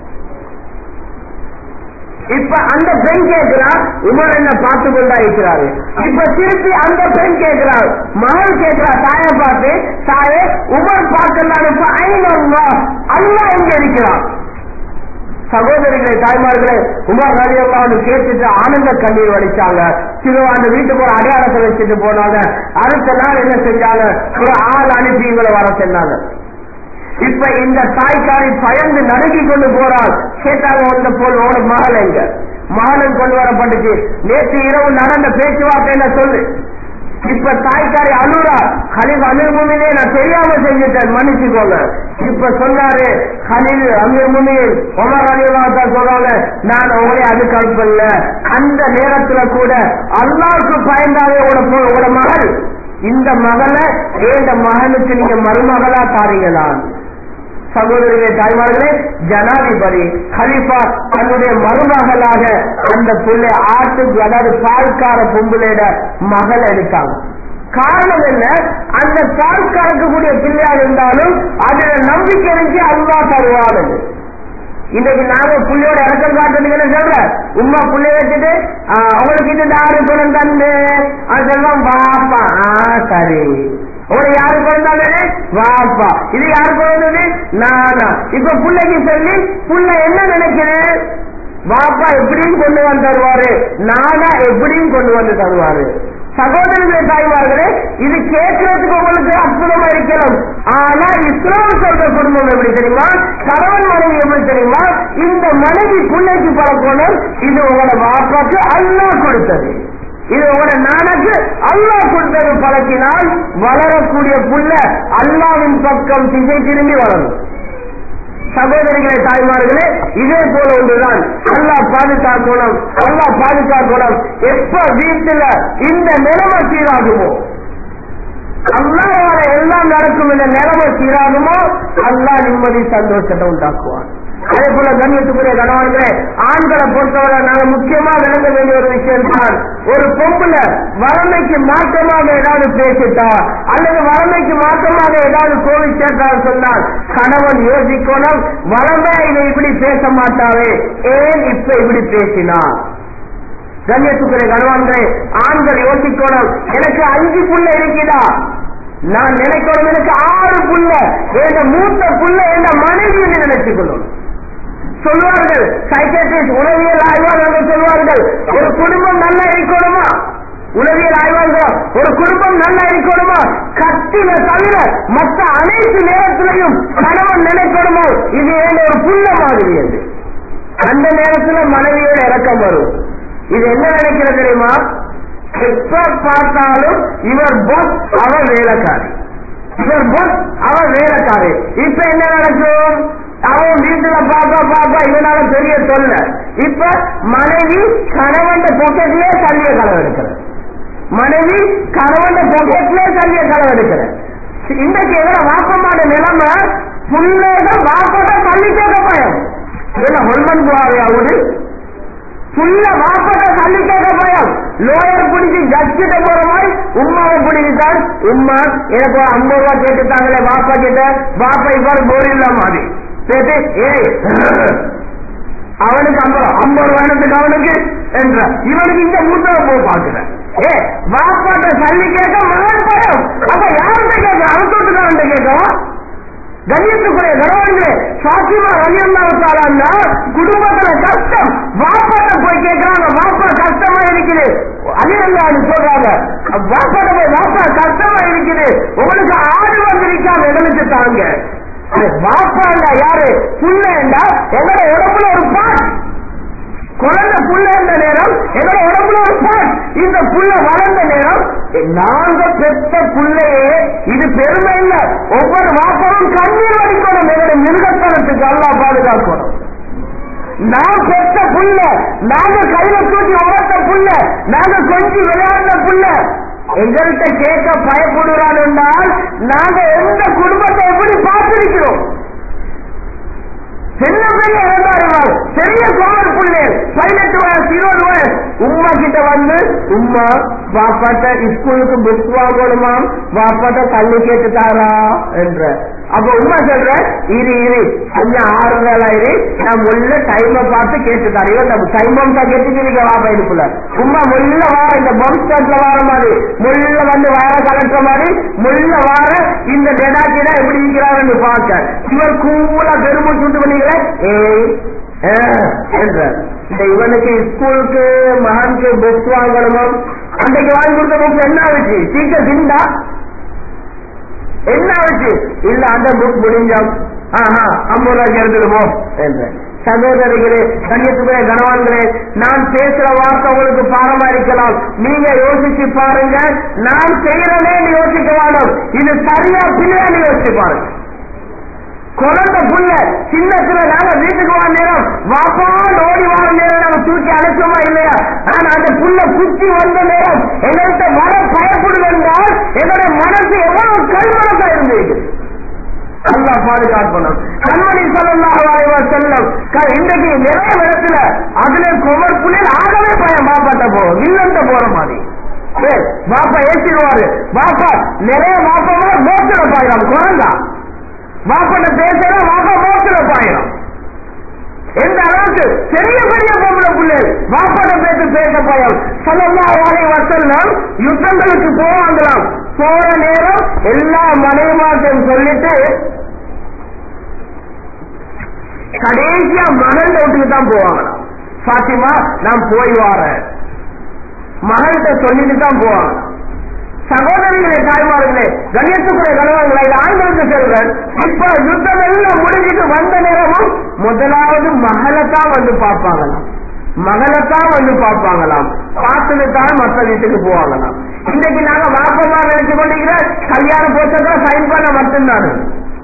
இப்ப அந்த பெண் கேட்கிறார் உமர் என்ன பார்த்து கொண்டா இருக்கிறாரு இப்ப திருப்பி அந்த பெண் கேட்கிறார் மகள் கேட்கிறார் தாயை பார்த்து தாயே உமர் பார்க்கலாம் இப்ப ஐநூறு அல்லா எங்க இருக்கிறார் சகோதரிகளை தாய்மார்களே உமர் ரலியல்லான்னு கேட்டுட்டு ஆனந்த கண்ணீர் வடிச்சாங்க சிறு அந்த வீட்டுக்கு ஒரு அடையாளத்தை வச்சுட்டு போனாங்க அடுத்த நாள் என்ன செஞ்சாங்க ஒரு ஆள் அனுப்பி இவங்களை வர சொன்னாங்க இப்ப இந்த தாய்க்காரி பயந்து நடுங்கி கொண்டு போறாள் கேட்டாங்க வந்த போல் உன மகள் எங்க மகனும் கொண்டு வரப்பட்டுச்சு நேற்று இரவு நடந்த பேச்சுவார்த்தை என்ன சொல்லு இப்ப தாய்க்காரி அழுறா கலில் அமீர் முமினே நான் தெரியாம செஞ்சுட்டேன் மன்னிச்சுக்கோங்க இப்ப சொன்னாரு கலில் அமீர் முமின் உமர் அலிவாத்தா சொல்றாங்க நான் உங்களை அதுக்கு அனுப்பல அந்த நேரத்துல கூட அல்லாவுக்கு பயந்தாவே உங்களோட உங்களோட மகள் இந்த மகளை ஏந்த மகனுக்கு நீங்க மருமகளா தாரீங்களா சகோதரிகளே தாய்மார்களே ஜனாதிபதி ஹலிஃபா தன்னுடைய மருமகளாக அந்த பிள்ளை ஆட்டு அதாவது பால்கார பொம்பளையோட மகள் எடுத்தாங்க காரணம் என்ன அந்த பால் கறக்கக்கூடிய பிள்ளையா இருந்தாலும் அதுல நம்பிக்கை இருந்து அல்லா தருவானது இன்னைக்கு நாங்க புள்ளையோட இறக்கம் காட்டுறதுன்னு சொல்ற உமா புள்ளைய வச்சுட்டு அவங்களுக்கு இது யாரு குணம் தந்து அது சொல்லுவான் பாப்பா ஆ சரி உங்களை யாரு பிறந்தாலே வாப்பா இது யாரு பிறந்தது நானா இப்ப பிள்ளைக்கு சொல்லி புள்ள என்ன நினைக்கிறேன் வாப்பா எப்படியும் கொண்டு வந்து தருவாரு நானா எப்படியும் கொண்டு வந்து தருவாரு சகோதரர்களே தாய்மார்களே இது கேட்கறதுக்கு உங்களுக்கு அற்புதமா இருக்கலாம் ஆனா இஸ்லாம் சொல்ற குடும்பம் எப்படி தெரியுமா கணவன் மனைவி எப்படி தெரியுமா இந்த மனைவி பிள்ளைக்கு பழக்கணும் இது உங்களோட வாப்பாக்கு அல்லா கொடுத்தது இது உங்களோட நானக்கு அல்லா கொடுத்தது பழக்கினால் வளரக்கூடிய புள்ள அல்லாவின் பக்கம் திசை திரும்பி வளரும் சகோதரிகளை தாய்மார்களே இதே போல ஒன்றுதான் அல்லாஹ் பாதுகாக்கணும் அல்லாஹ் பாதுகாக்கணும் எப்ப வீட்டுல இந்த நிலைமை சீராகுமோ அல்லாஹால எல்லாம் நடக்கும் இந்த நிலைமை சீராகுமோ அல்லாஹ் நிம்மதி சந்தோஷத்தை உண்டாக்குவான் அதே போல கண்ணியத்துக்குரிய கணவன்களே ஆண்களை பொறுத்தவரை நாங்க முக்கியமா விளங்க வேண்டிய ஒரு விஷயம் தான் ஒரு பொம்புல வளமைக்கு மாற்றமாக ஏதாவது பேசிட்டா அல்லது வளமைக்கு மாற்றமாக ஏதாவது கோவிச்சேட்டால் சொன்னால் கணவன் யோசிக்கணும் வளமை இதை இப்படி பேச மாட்டாவே ஏன் இப்ப இப்படி பேசினா கண்ணியத்துக்குரிய கணவன்களே ஆண்கள் யோசிக்கணும் எனக்கு அஞ்சு புள்ள இருக்குதா நான் நினைக்கணும் எனக்கு ஆறு புள்ள என்ற மூத்த புள்ள என்ற மனைவி என்று நினைச்சுக்கணும் சொல்வார்கள் சைக்கட்ரிஸ்ட் உளவியல் ஆய்வாளர்கள் சொல்வார்கள் ஒரு குடும்பம் நல்லா இருக்கணுமா உளவியல் ஆய்வாளர்கள் ஒரு குடும்பம் நல்லா இருக்கணுமா கத்தில தவிர மற்ற அனைத்து நேரத்திலையும் கணவன் நினைக்கணுமோ இது ஏன் ஒரு புள்ள மாதிரி அது அந்த நேரத்துல மனைவியோட இறக்கம் வரும் இது என்ன நினைக்கிறது தெரியுமா எப்ப பார்த்தாலும் இவர் பொஸ் அவர் வேலைக்காரி இவர் பொஸ் அவர் வேலைக்காரி இப்ப என்ன நடக்கும் அவன் வீட்டுல பாப்பா பாப்பா இதனால பெரிய சொல்ல இப்ப மனைவி கணவன் பொக்கெட்லயே தள்ளிய களவு எடுக்கிற மனைவி கணவன் பொக்கெட்லயே தள்ளிய களவு எடுக்கிற இன்றைக்கு எவ்வளவு வாப்பமான நிலைமை புள்ளேக வாப்பக தள்ளி கேட்க பயம் இதெல்லாம் ஹொல்மன் போவாரு அவரு புள்ள வாப்பக தள்ளி கேட்க பயம் லோயர் பிடிச்சி ஜட்ஜ் கிட்ட போற மாதிரி உமாவை பிடிக்கிட்டார் உமா எனக்கு ஒரு ஐம்பது ரூபா கேட்டுட்டாங்களே வாப்பா கிட்ட வாப்பா இவ்வாறு போரில்ல மாதிரி கேட்டு ஏய் அவனுக்கு ஐம்பது ஐம்பது ரூபாய்க்கு அவனுக்கு என்ற இவனுக்கு இந்த மூத்தவை போய் பார்க்கிறேன் ஏ வாப்பாட்ட சல்லி கேட்க மகன் பயம் அப்ப யார்கிட்ட கேட்க அறுத்தோட்டுக்காரன் கேட்கவா கண்ணியத்துக்குரிய கணவன்களே சாத்தியமா ரவியல்லாவுத்தாலா குடும்பத்துல கஷ்டம் வாப்பாட்ட போய் கேட்கறாங்க வாப்பா கஷ்டமா இருக்குது அதிரல்லான்னு சொல்றாங்க வாப்பாட்ட போய் வாப்பா கஷ்டமா இருக்குது உங்களுக்கு ஆடு வந்திருக்காங்க எங்களுக்கு தாங்க வாப்பாண்டா யாரு புள்ளேண்டா எங்களோட உடம்புல ஒரு பாட் குழந்தை புள்ள இருந்த நேரம் எங்களோட உடம்புல ஒரு பாட் இந்த புள்ள வளர்ந்த நேரம் நாங்க பெற்ற புள்ளையே இது பெருமை இல்ல ஒவ்வொரு வாப்பமும் கண்ணீர் வடிக்கணும் எங்களுடைய மிருகத்தனத்துக்கு அல்லா பாதுகாக்கணும் நான் பெற்ற புள்ள நாங்க கையில தூக்கி உமர்த்த புள்ள நாங்க கொஞ்சம் விளையாடுற புள்ள எங்கள்கிட்ட கேட்க பயப்படுறான் என்றால் நாங்க எந்த குடும்பத்தை எப்படி பார்த்திருக்கிறோம் சின்ன பெரிய வேண்டாடுவார் பெரிய கோவர் புள்ளே பதினெட்டு வயசு இருபது வயசு உமா கிட்ட வந்து உமா பாப்பாட்ட ஸ்கூலுக்கு புக் வாங்கணுமா பாப்பாட்ட கல்லு கேட்டுட்டாரா என்ற அப்ப உமா சொல்ற இரு இரு கொஞ்சம் ஆறுதலா இரு நான் முள்ள டைம பார்த்து கேட்டுட்டாரு இவன் நம்ம டைமம் தான் கேட்டுக்கிறீங்க வாப்பா இதுக்குள்ள உமா முள்ள வார இந்த பம்ப் ஸ்டாட்ல வார மாதிரி முள்ள வந்து வர கலட்டுற மாதிரி முள்ள வார இந்த டெடாக்கிடா எப்படி இருக்கிறாருன்னு பார்க்க இவர் கூலா பெருமூச்சு விட்டு பண்ணீங்களே ஏய் என்ற இந்த இவனுக்கு ஸ்கூலுக்கு மகனுக்கு புக் வாங்கணுமோ அன்றைக்கு வாங்கி கொடுத்த புக் என்ன ஆச்சு சீக்கிரம் திண்டா என்ன ஆச்சு இல்ல அந்த புக் முடிஞ்சோம் ஆஹா ஐம்பது ரூபாய்க்கு எடுத்துடுவோம் என்ற சகோதரிகளே கண்ணியத்துக்குரிய கனவான்களே நான் பேசுற வார்த்தை உங்களுக்கு பாரமா இருக்கலாம் நீங்க யோசிச்சு பாருங்க நான் செய்யறேன்னு யோசிக்க வேணும் இது சரியா பிள்ளைன்னு யோசிச்சு பாருங்க குழந்தை புள்ள சின்னத்துல நாங்க வீட்டுக்கு வர நேரம் வாப்பா ஓடி வர நேரம் நாங்க தூக்கி அழைச்சோமா இல்லையா ஆனா அந்த புள்ள குச்சி வந்த நேரம் எங்கள்கிட்ட வர பயப்படுது என்றால் எங்களுடைய மனசு எவ்வளவு கல்மனசா இருந்தது அல்லா பாதுகாக்கணும் கண்மணி சொல்லலாம் செல்லம் இன்றைக்கு நிறைய இடத்துல அதுல குமர் புள்ளில் ஆகவே பயம் பாப்பாட்ட போகும் இல்லந்த போற மாதிரி பாப்பா ஏற்றிடுவாரு பாப்பா நிறைய பாப்பா மோசல பாயிரம் குரங்கா மாப்பிள்ள பேசுறா மாப்பா மோசல பாயிரம் எந்த அளவுக்கு பெரிய பெரிய பொம்பளை பிள்ளை மாப்பாட பேச பேச பயம் சொல்லமா வாழை வசல்லாம் யுத்தங்களுக்கு போவாங்களாம் போற நேரம் எல்லா மனைவிமாட்டும் சொல்லிட்டு கடைசியா மகன் வீட்டுக்கு தான் போவாங்களாம் பாத்திமா நான் போய் வாரேன் மகள்கிட்ட சொல்லிட்டு தான் போவாங்க சகோதரிகளே தாய்மார்களே கண்ணியத்துக்குரிய கணவன்களை ஆண்களுக்கு செல்கள் இப்ப யுத்தம் எல்லாம் முடிஞ்சிட்டு வந்த நேரமும் முதலாவது மகளைத்தான் வந்து பார்ப்பாங்களாம் மகளைத்தான் வந்து பார்ப்பாங்களாம் பார்த்துட்டு தான் மற்ற வீட்டுக்கு போவாங்களாம் இன்னைக்கு நாங்க வாப்பமா நினைச்சு கொண்டிருக்கிற கல்யாண போச்சதான் சைன் பண்ண மட்டும்தான்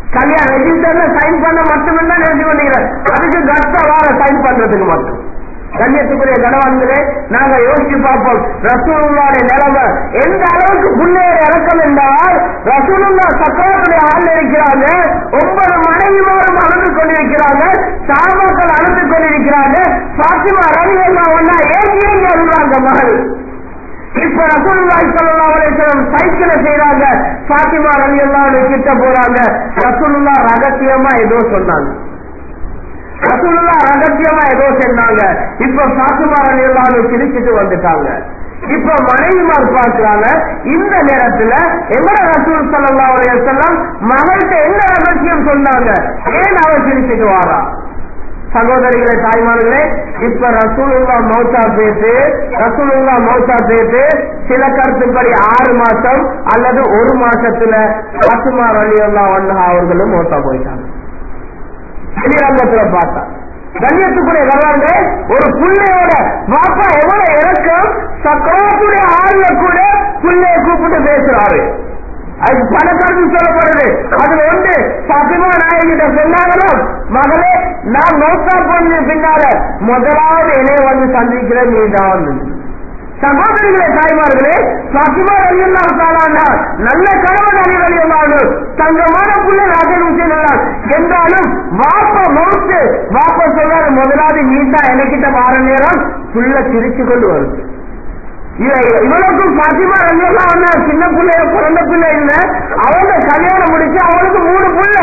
கல்யாண ரெஜிஸ்டர்ல சைன் பண்ண மட்டும் தான் நினைச்சு கொண்டீங்க அதுக்கு கட்டா வார சைன் பண்றதுக்கு மட்டும் கண்ணியத்துக்குரிய கணவான்களே நாங்க யோசிச்சு பார்ப்போம் ரசூலுல்லாவுடைய நிலைமை எந்த அளவுக்கு புள்ளையோட இறக்கம் என்றால் ரசூலுல்லா சக்கரத்துடைய ஆள் இருக்கிறாங்க ஒன்பது மனைவிமாரும் அழுது கொண்டிருக்கிறாங்க சாபாக்கள் அழுது கொண்டிருக்கிறாங்க பாத்திமா ரவி எல்லாம் ஒன்னா ஏங்கி ஏங்கி அழுவாங்க மகள் இப்ப ரசூலுல்லாஹி ஸல்லல்லாஹு அலைஹி வஸல்லம் சைக்கிள செய்றாங்க பாத்திமா ரலியல்லாஹு கிட்ட போறாங்க ரசூலுல்லாஹ் ரகசியமா ஏதோ சொன்னாங்க ரசூலுல்லா ரகசியமா ஏதோ சொன்னாங்க இப்ப பாத்திமா ரலியல்லாஹு சிரிச்சிட்டு வந்துட்டாங்க இப்ப மனைவிமார் பார்க்கிறாங்க இந்த நேரத்துல எங்கட ரசூல் ஸல்லல்லாஹு அலைஹி வஸல்லம் மகள்கிட்ட என்ன ரகசியம் சொன்னாங்க ஏன் அவ சிரிச்சிட்டு வாரா சகோதரிகளே தாய்மார்களே இப்ப ரசூலுல்லா மௌத்தா பேசு ரசூலுல்லா மௌத்தா பேசு சில கருத்துப்படி ஆறு மாசம் அல்லது ஒரு மாசத்துல பசுமா அலியல்லா ஒன்னா அவர்களும் மௌத்தா போயிட்டாங்க வெளிரங்கத்துல பார்த்தா கண்ணியத்துக்குரிய வரலாறு ஒரு புள்ளையோட பாப்பா எவ்வளவு இறக்கம் சக்கரத்துடைய ஆளுல கூட புள்ளைய கூப்பிட்டு பேசுறாரு அதுக்கு பல கருத்து சொல்லப்படுது அதுல ஒன்று சத்தியமா நாயகிட்ட சொன்னாங்களோ மகளே நான் நோக்கா பண்ண பின்னால முதலாவது இணைய வந்து சந்திக்கிற நீ தான் சகோதரிகளே தாய்மார்களே சத்தியமா அழியலாம் தாளாண்டா நல்ல கணவன் அழிவழியமாகும் தங்கமான புள்ள ராஜன் செல்லலாம் என்றாலும் வாப்ப மௌத்து வாப்ப சொல்றாரு முதலாவது நீ தான் எனக்கிட்ட வார நேரம் புள்ள சிரிச்சு கொண்டு வருது இவனுக்கும் பாத்திமா ரஞ்செல்லாம் வந்தா சின்ன பிள்ளைய பிறந்த பிள்ளை இல்ல அவங்க கல்யாணம் முடிச்சு அவனுக்கு மூணு பிள்ளை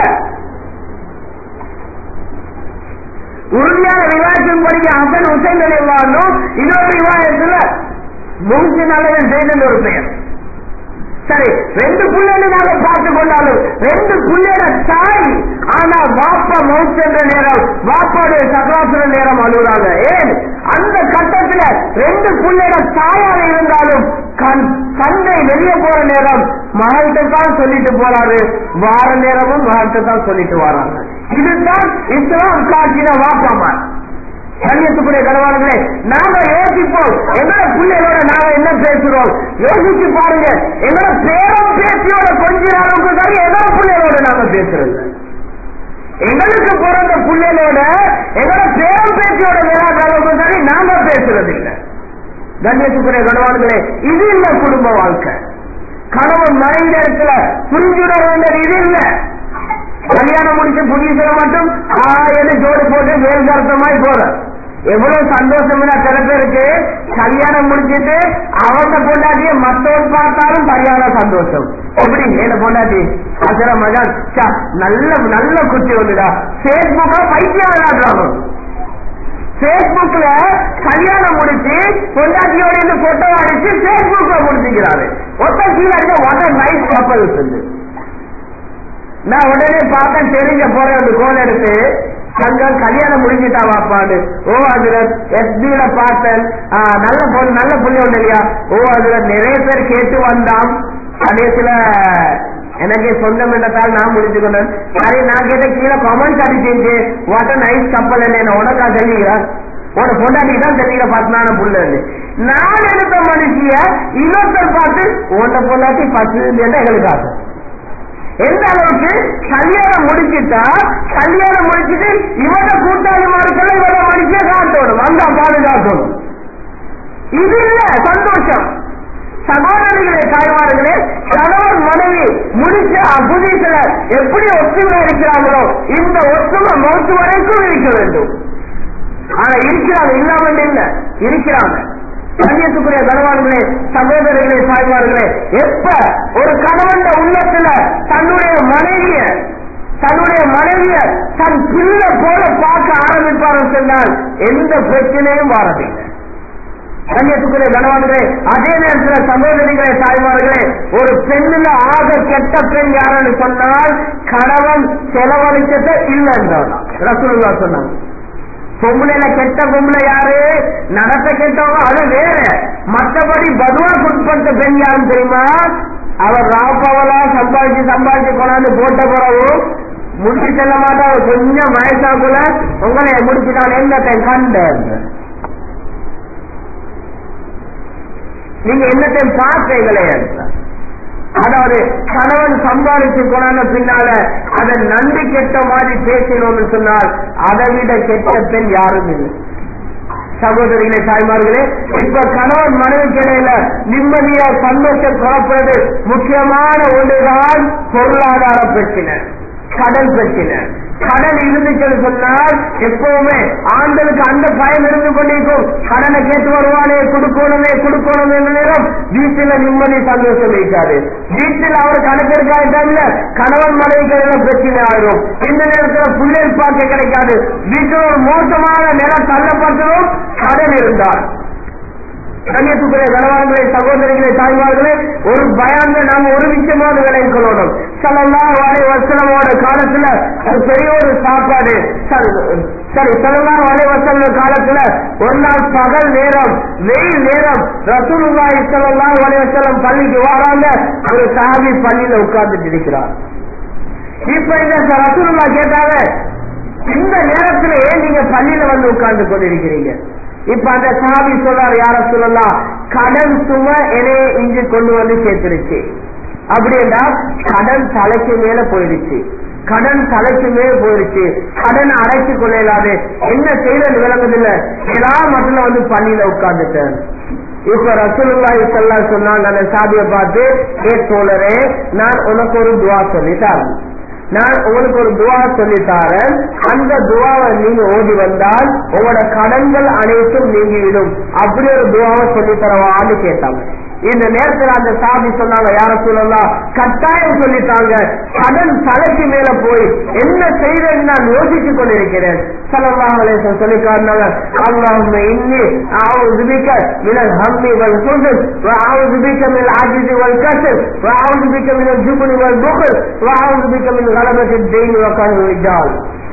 உறுதியான விவாதத்தின் படிக்க ஹசன் ஹுசைன் அலி வாழும் இன்னொரு விவாதத்துல முகத்தின் அளவில் ஜெயினன் ஒரு பெயர் சரி ரெண்டு புள்ளைன்னு நாங்க பார்த்து கொண்டாலும் ரெண்டு புள்ளையோட தாய் ஆனா வாப்பா மௌச்சென்ற நேரம் வாப்பாவுடைய சக்கராசுர நேரம் அழுகுறாங்க ஏன் அந்த கட்டத்துல ரெண்டு புள்ளையோட தாயாக இருந்தாலும் கண் தந்தை வெளியே போற நேரம் மகள்கிட்ட தான் சொல்லிட்டு போறாரு வார நேரமும் மகள்கிட்ட தான் சொல்லிட்டு வராங்க இதுதான் இஸ்லாம் காட்டின வாப்பாமா கண்ணியத்துக்குரிய கனவாளர்களே நாம யோசிப்போம் எங்களோட பிள்ளைகளோட நாம என்ன பேசுறோம் யோசிச்சு பாருங்க எங்களோட பேரம் பேச்சியோட கொஞ்ச நாளுக்கு சரி எங்களோட பிள்ளைகளோட நாம பேசுறது எங்களுக்கு பிறந்த பிள்ளைகளோட எங்களோட பேரம் பேச்சியோட விளையாட்டு அளவுக்கு சரி நாம பேசுறது இல்லை கண்ணியத்துக்குரிய கனவாளர்களே இது இல்ல குடும்ப வாழ்க்கை கணவன் மறைந்த இடத்துல புரிஞ்சுட வேண்டியது இது இல்லை கல்யாணம் முடிச்சு புதிய மட்டும் ஆயிரம் ஜோடு போட்டு வேல் கருத்தமாய் போற எவ்வளவு சந்தோஷம் சில பேருக்கு கல்யாணம் முடிச்சிட்டு அவங்க பொண்டாட்டிய மத்தவங்க பார்த்தாலும் சரியான சந்தோஷம் எப்படி என்ன பொண்டாட்டி அசர மகன் நல்ல நல்ல குச்சி வந்துடா பேஸ்புக்கா பைத்தியம் விளையாடுறாங்க பேஸ்புக்ல கல்யாணம் முடிச்சு பொண்டாட்டியோட இருந்து போட்டோ அடிச்சு பேஸ்புக்ல முடிச்சுக்கிறாரு ஒத்த கீழே இருக்க வாட் நைஸ் கப்பல் இருந்து நான் உடனே பார்த்தேன் தெரிஞ்ச போறேன் அந்த கோல் எடுத்து தங்கம் கல்யாணம் முடிஞ்சிட்டா வாப்பாடு ஓ அதுல எஸ்பியில பார்த்தேன் நல்ல பொண்ணு நல்ல புள்ளி ஒண்ணு இல்லையா ஓ அதுல நிறைய பேர் கேட்டு வந்தான் கடைசியில எனக்கு சொந்தம் என்றதால் நான் முடிச்சுக்கணும் சரி நான் கேட்ட கீழே கமெண்ட் அடிச்சிருச்சு வாட்ட நைஸ் கப்பல் என்ன உனக்கா தெரியுகிறேன் உன பொண்டாட்டி தான் தெரியுற பத்னான புள்ள நான் எடுத்த மனுஷிய இன்னொருத்தர் பார்த்து உன்ன பொண்டாட்டி பத்து எங்களுக்கு ஆசை எந்த அளவுக்கு கல்யாணம் முடிச்சுட்டா கல்யாணம் முடிச்சுட்டு இவன கூட்டாளிமார்கள் இவன மனுஷிய காட்டணும் வந்தா பாதுகாக்கணும் இது இல்ல சந்தோஷம் சகோதரிகளே தாய்மார்களே கணவன் மனைவி முடிச்ச புதியத்துல எப்படி ஒற்றுமை இருக்கிறாங்களோ இந்த ஒற்றுமை மௌத்து வரைக்கும் இருக்க வேண்டும் ஆனா இருக்கிறாங்க இல்லாமல் இல்ல இருக்கிறாங்க கண்ணியத்துக்குரிய கணவான்களே சகோதரர்களே தாய்மார்களே எப்ப ஒரு கணவன் உள்ளத்துல தன்னுடைய மனைவிய தன்னுடைய மனைவிய தன் பிள்ளை போல பார்க்க ஆரம்பிப்பார்கள் சொன்னால் எந்த பிரச்சனையும் வாரதில்லை கண்ணியத்துக்குரிய கணவான்களே அதே நேரத்தில் சகோதரிகளே தாய்மார்களே ஒரு பெண்ணுல ஆக கெட்ட பெண் யாருன்னு சொன்னால் கணவன் செலவழிச்சத இல்லைன்றவன் ரசூலுல்லா சொன்னாங்க பொம்பளைல கெட்ட பொம்பளை யாரு நடத்த கெட்டவங்க அது வேற மற்றபடி பதுவா குட்பட்ட பெண் யாருன்னு தெரியுமா அவர் ராப்பவலா சம்பாதிச்சு சம்பாதிச்சு கொண்டாந்து போட்ட பிறகு முடிச்சு செல்ல மாட்டா கொஞ்சம் வயசாக்குள்ள உங்களை முடிச்சுட்டான் என்னத்தை கண்ட நீங்க என்னத்தை பார்த்தீங்களே அதாவது கணவன் சம்பாதிச்சு கொண்டாந்த பின்னால அதை நன்றி கெட்ட மாதிரி பேசினோம்னு சொன்னால் அதை விட கெட்ட பெண் யாரும் இல்லை சகோதரிகளே தாய்மார்களே இப்ப கணவன் மனைவிக்கு இடையில நிம்மதியா சந்தோஷம் குறப்படுறது முக்கியமான ஒன்றுதான் பொருளாதார பிரச்சனை கடன் பிரச்சனை கடன் இருந்துச்சுன்னு சொன்னால் எப்பவுமே ஆண்களுக்கு அந்த பயம் இருந்து கொண்டிருக்கும் கடனை கேட்டு வருவானே கொடுக்கணுமே கொடுக்கணும் என்ற நேரம் வீட்டுல நிம்மதி சந்தோஷம் இருக்காது வீட்டில் அவர் கணக்கெடுக்காத டைம்ல கணவன் மனைவிக்கு இடையில பிரச்சனை ஆயிரும் இந்த நேரத்துல புள்ளல் பார்க்க கிடைக்காது வீட்டில் ஒரு மோசமான நிலம் தள்ளப்பட்டதும் கடன் இருந்தார் கண்ணியத்துக்குரிய கணவான்களே சகோதரிகளே தாய்மார்களே ஒரு பயாந்த நாம ஒரு விஷயமாவது விலை கொள்ளணும் சலல்லா வாழை வசனமோட காலத்துல ஒரு பெரிய ஒரு சாப்பாடு சரி, சரி சலல்லா வாழை வசன காலத்துல ஒரு நாள் பகல் நேரம் வெயில் நேரம் ரசூலுல்லாஹி ஸல்லல்லாஹு அலைஹி வஸல்லம் பள்ளிக்கு வராங்க ஒரு சாபி பள்ளியில உட்கார்ந்துட்டு இருக்கிறார் இப்ப இந்த ரசூலுல்லா கேட்டாங்க இந்த நேரத்துல ஏன் நீங்க பள்ளியில வந்து உட்கார்ந்து கொண்டிருக்கிறீங்க இப்ப அந்த சாபி சொல்றாரு யார சொல்லலாம் கடன் சுமை என்னைய இங்கு கொண்டு வந்து சேர்த்துருச்சு அப்படின்னா கடன் தலைக்கு மேல போயிடுச்சு கடன் தலைக்கு மேல போயிடுச்சு கடன் அடைச்சு கொள்ளலாது என்ன செய்யறது விளங்குதில்ல எல்லா மட்டும் வந்து பள்ளியில உட்கார்ந்துட்டேன் இப்ப ரசூலுல்லாஹி ஸல்லல்லாஹு சொன்னாங்க அந்த சாபியை பார்த்து ஏ தோழரே நான் உனக்கு ஒரு துவா சொல்லிட்டாரு நான் உங்களுக்கு ஒரு துவா சொல்லித்தாரேன் அந்த துவாவை நீங்க ஓடி வந்தால் உங்களோட கடன்கள் அனைத்தும் நீங்கிவிடும் அப்படி ஒரு துவாவை சொல்லி தரவான்னு கேட்டாங்க இந்த நேரத்தில் அந்த சாமி சொன்னாங்க யார சொல்லலாம் கட்டாயம் சொல்லித்தாங்க கடன் தலைக்கு மேல போய் என்ன செய்யறேன்னு நான் யோசித்துக் கொண்டிருக்கிறேன் சலவாங்களே சொல்லி காட்டினாங்க அல்லாஹ் இன்னி ஆவுது பிக்க மினல் ஹம்மி வல் ஹுசன் وأعوذ بك من العجز والكسل وأعوذ بك من الجبن والبخل وأعوذ بك من غلبة الدين وقهر الرجال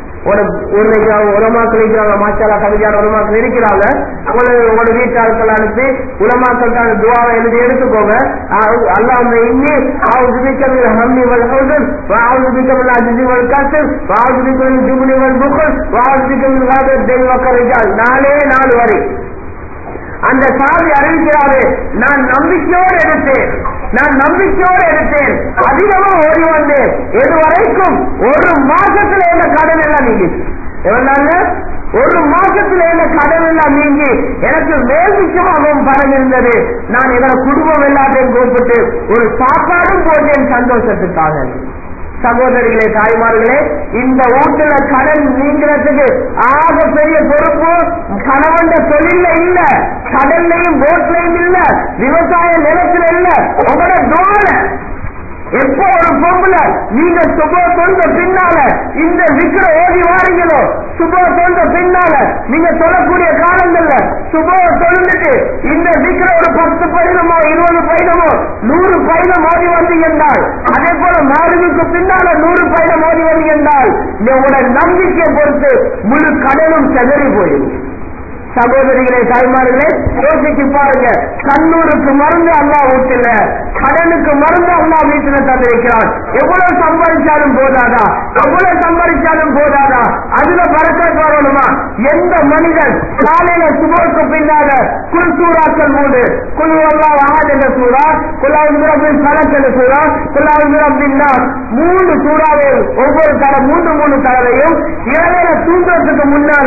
உலமாக்கள் இருக்கிறாங்க மாச்சாலா கவிஞான உலமாக்கள் இருக்கிறாங்க உங்களை உங்களோட வீட்டாட்கள் அனுப்பி உலமாக்கள் தான் துவாவை எழுதி எடுத்துக்கோங்க அல்லாம இன்னி ஆவுது பிக்கமில் ஹம்மி வல் ஹவுசன் வாவுது பிக்கமில் அஜிஜி வல் கசல் வாவுது பிக்கமில் ஜுபுனி வல் புகழ் வாவுது பிக்கமில் காதர் தெய்வக்கரைஜால் நாலே நாலு வரை அந்த சாவி அறிவிக்கிறாரு நான் நம்பிக்கையோடு எடுத்தேன் நான் நம்பிக்கையோடு எடுத்தேன் அதிகமா ஓடி வந்தேன் எதுவரைக்கும் ஒரு மாசத்துல என்ன கடன் எல்லாம் நீங்கி எவ்வளவு ஒரு மாசத்துல என்ன கடன் எல்லாம் நீங்கி எனக்கு மேல் விஷயமாகவும் பணம் இருந்தது நான் என்னோட குடும்பம் எல்லாத்தையும் கூப்பிட்டு ஒரு சாப்பாடும் போட்டேன் சந்தோஷத்துக்காக சகோதரிகளே தாய்மார்களே இந்த வீட்டுல கடன் நீங்கிறதுக்கு ஆக பெரிய பொறுப்பு கணவன் தொழில இல்ல கடல்லையும் போட்லையும் இல்ல விவசாய நிலத்துல இல்ல உங்களோட தோல எப்போ ஒரு பொம்புல நீங்க சுப தொந்த பின்னால இந்த விக்கிர ஓடி வாரீங்களோ சுப தொந்த பின்னால நீங்க சொல்லக்கூடிய காலங்கள்ல சுப தொழுந்துட்டு இந்த விக்கிர ஒரு பத்து பயணமோ இருபது பயணமோ நூறு பயணம் ஓடி வந்தீங்க என்றால் அதே போல மாடுகளுக்கு பின்னால நூறு பயணம் ஓடி வந்தீங்க என்றால் உங்களோட நம்பிக்கையை பொறுத்து முழு கடலும் செதறி போயிடும் சகோதரிகளே தாய்மார்களே யோசிச்சு பாருங்க கண்ணூருக்கு மருந்து அல்லா வீட்டுல கடனுக்கு மருந்து அல்லா வீட்டுல தந்திருக்கிறான் எவ்வளவு சம்பாதிச்சாலும் போதாதா எவ்வளவு சம்பாதிச்சாலும் போதாதா அதுல பறக்க வரணுமா எந்த மனிதன் காலையில சுபோக்கு பின்னால குல் சூறாக்கள் மூணு குழு அல்லா வகாத் என்ற சூறா குலாவுபின் சலக் என்ற சூறா குலாவுபின் மூணு சூறாவை ஒவ்வொரு தலை மூன்று மூணு தடவையும் இரவேல தூங்குறதுக்கு முன்னால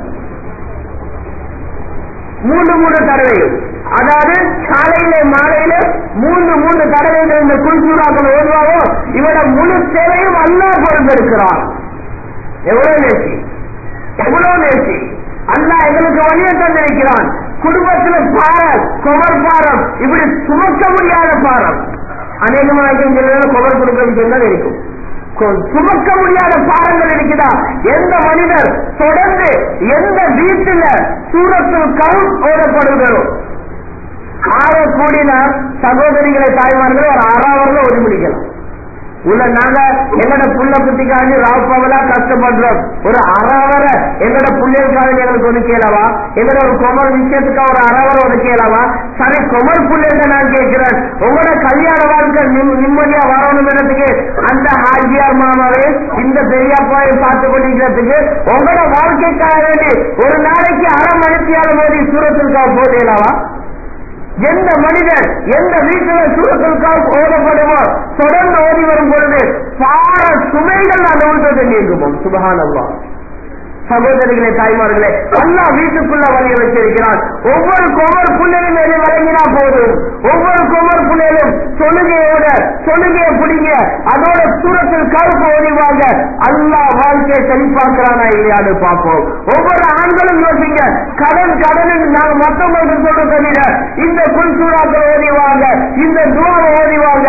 மூன்று மூன்று தடவையும் அதாவது காலையில மாலையில மூன்று மூன்று தடவைகள் இந்த குல்சூராக்கள் ஓடுவாவோ இவட முழு சேவையும் அல்லா பொறுத்திருக்கிறார் எவ்வளவு நேசி எவ்வளவு நேசி அல்லா எங்களுக்கு வழியை தந்திருக்கிறான் குடும்பத்துல பாரம் குமர் பாரம் இப்படி சுமக்க முடியாத பாரம் அநேகமாக குமர் கொடுக்க தான் இருக்கும் சுமக்க முடியாத பாடங்கள் இருக்குதா எந்த மனிதர் தொடர்ந்து எந்த வீட்டுல சூரத்தில் கவுன் ஓடப்படுகிறோ ஆக கூடின சகோதரிகளை தாய்மார்கள் ஒரு ஆறாவதுல ஒளி முடிக்கலாம் உள்ள நாங்க எங்கட புள்ள குட்டிக்காண்டி ராப்பவலா கஷ்டப்படுறோம் ஒரு அறவரை எங்கட புள்ளைகளுக்காக எங்களுக்கு ஒதுக்கலவா எங்கட ஒரு கொமர் விஷயத்துக்காக ஒரு அறவரை ஒதுக்கலவா சரி கொமர் புள்ளைங்க நான் கேட்கிறேன் உங்களோட கல்யாண வாழ்க்கை நிம்மதியா வரணுங்கிறதுக்கு அந்த ஹாஜியார் மாமாவே இந்த பெரியப்பாவை பார்த்து கொண்டிருக்கிறதுக்கு உங்களோட வாழ்க்கைக்காக வேண்டி ஒரு நாளைக்கு அரை மணித்தியால மோதி சூரத்திற்காக போதேலவா எந்த மனிதன் எந்த வீட்டுல சூழத்திற்காக ஓதப்படுமோ தொடர்ந்து ஓதி வரும் பொழுது பார சுமைகள் அந்த உள்ளத்தை நீங்குமோ சுபகானல்லா சகோதரிகளே தாய்மார்களே அல்லா வீட்டுக்குள்ள வழிய வச்சிருக்கிறான் ஒவ்வொரு கொமர் புள்ளையும் எது வழங்கினா போதும் ஒவ்வொரு கொமர் புள்ளையிலும் தொழுகையோட தொழுகையை பிடிங்க அதோட சூரத்தில் கருப்பு ஓடிவாங்க அல்லா வாழ்க்கையை செழிப்பாக்குறானா இல்லையான்னு பார்ப்போம் ஒவ்வொரு ஆண்களும் யோசிங்க கடன் கடன் நாங்க மத்தவங்களுக்கு சொல்ற தவிர இந்த குல்சூராக்கள் ஓடிவாங்க இந்த தூரம் ஓடிவாங்க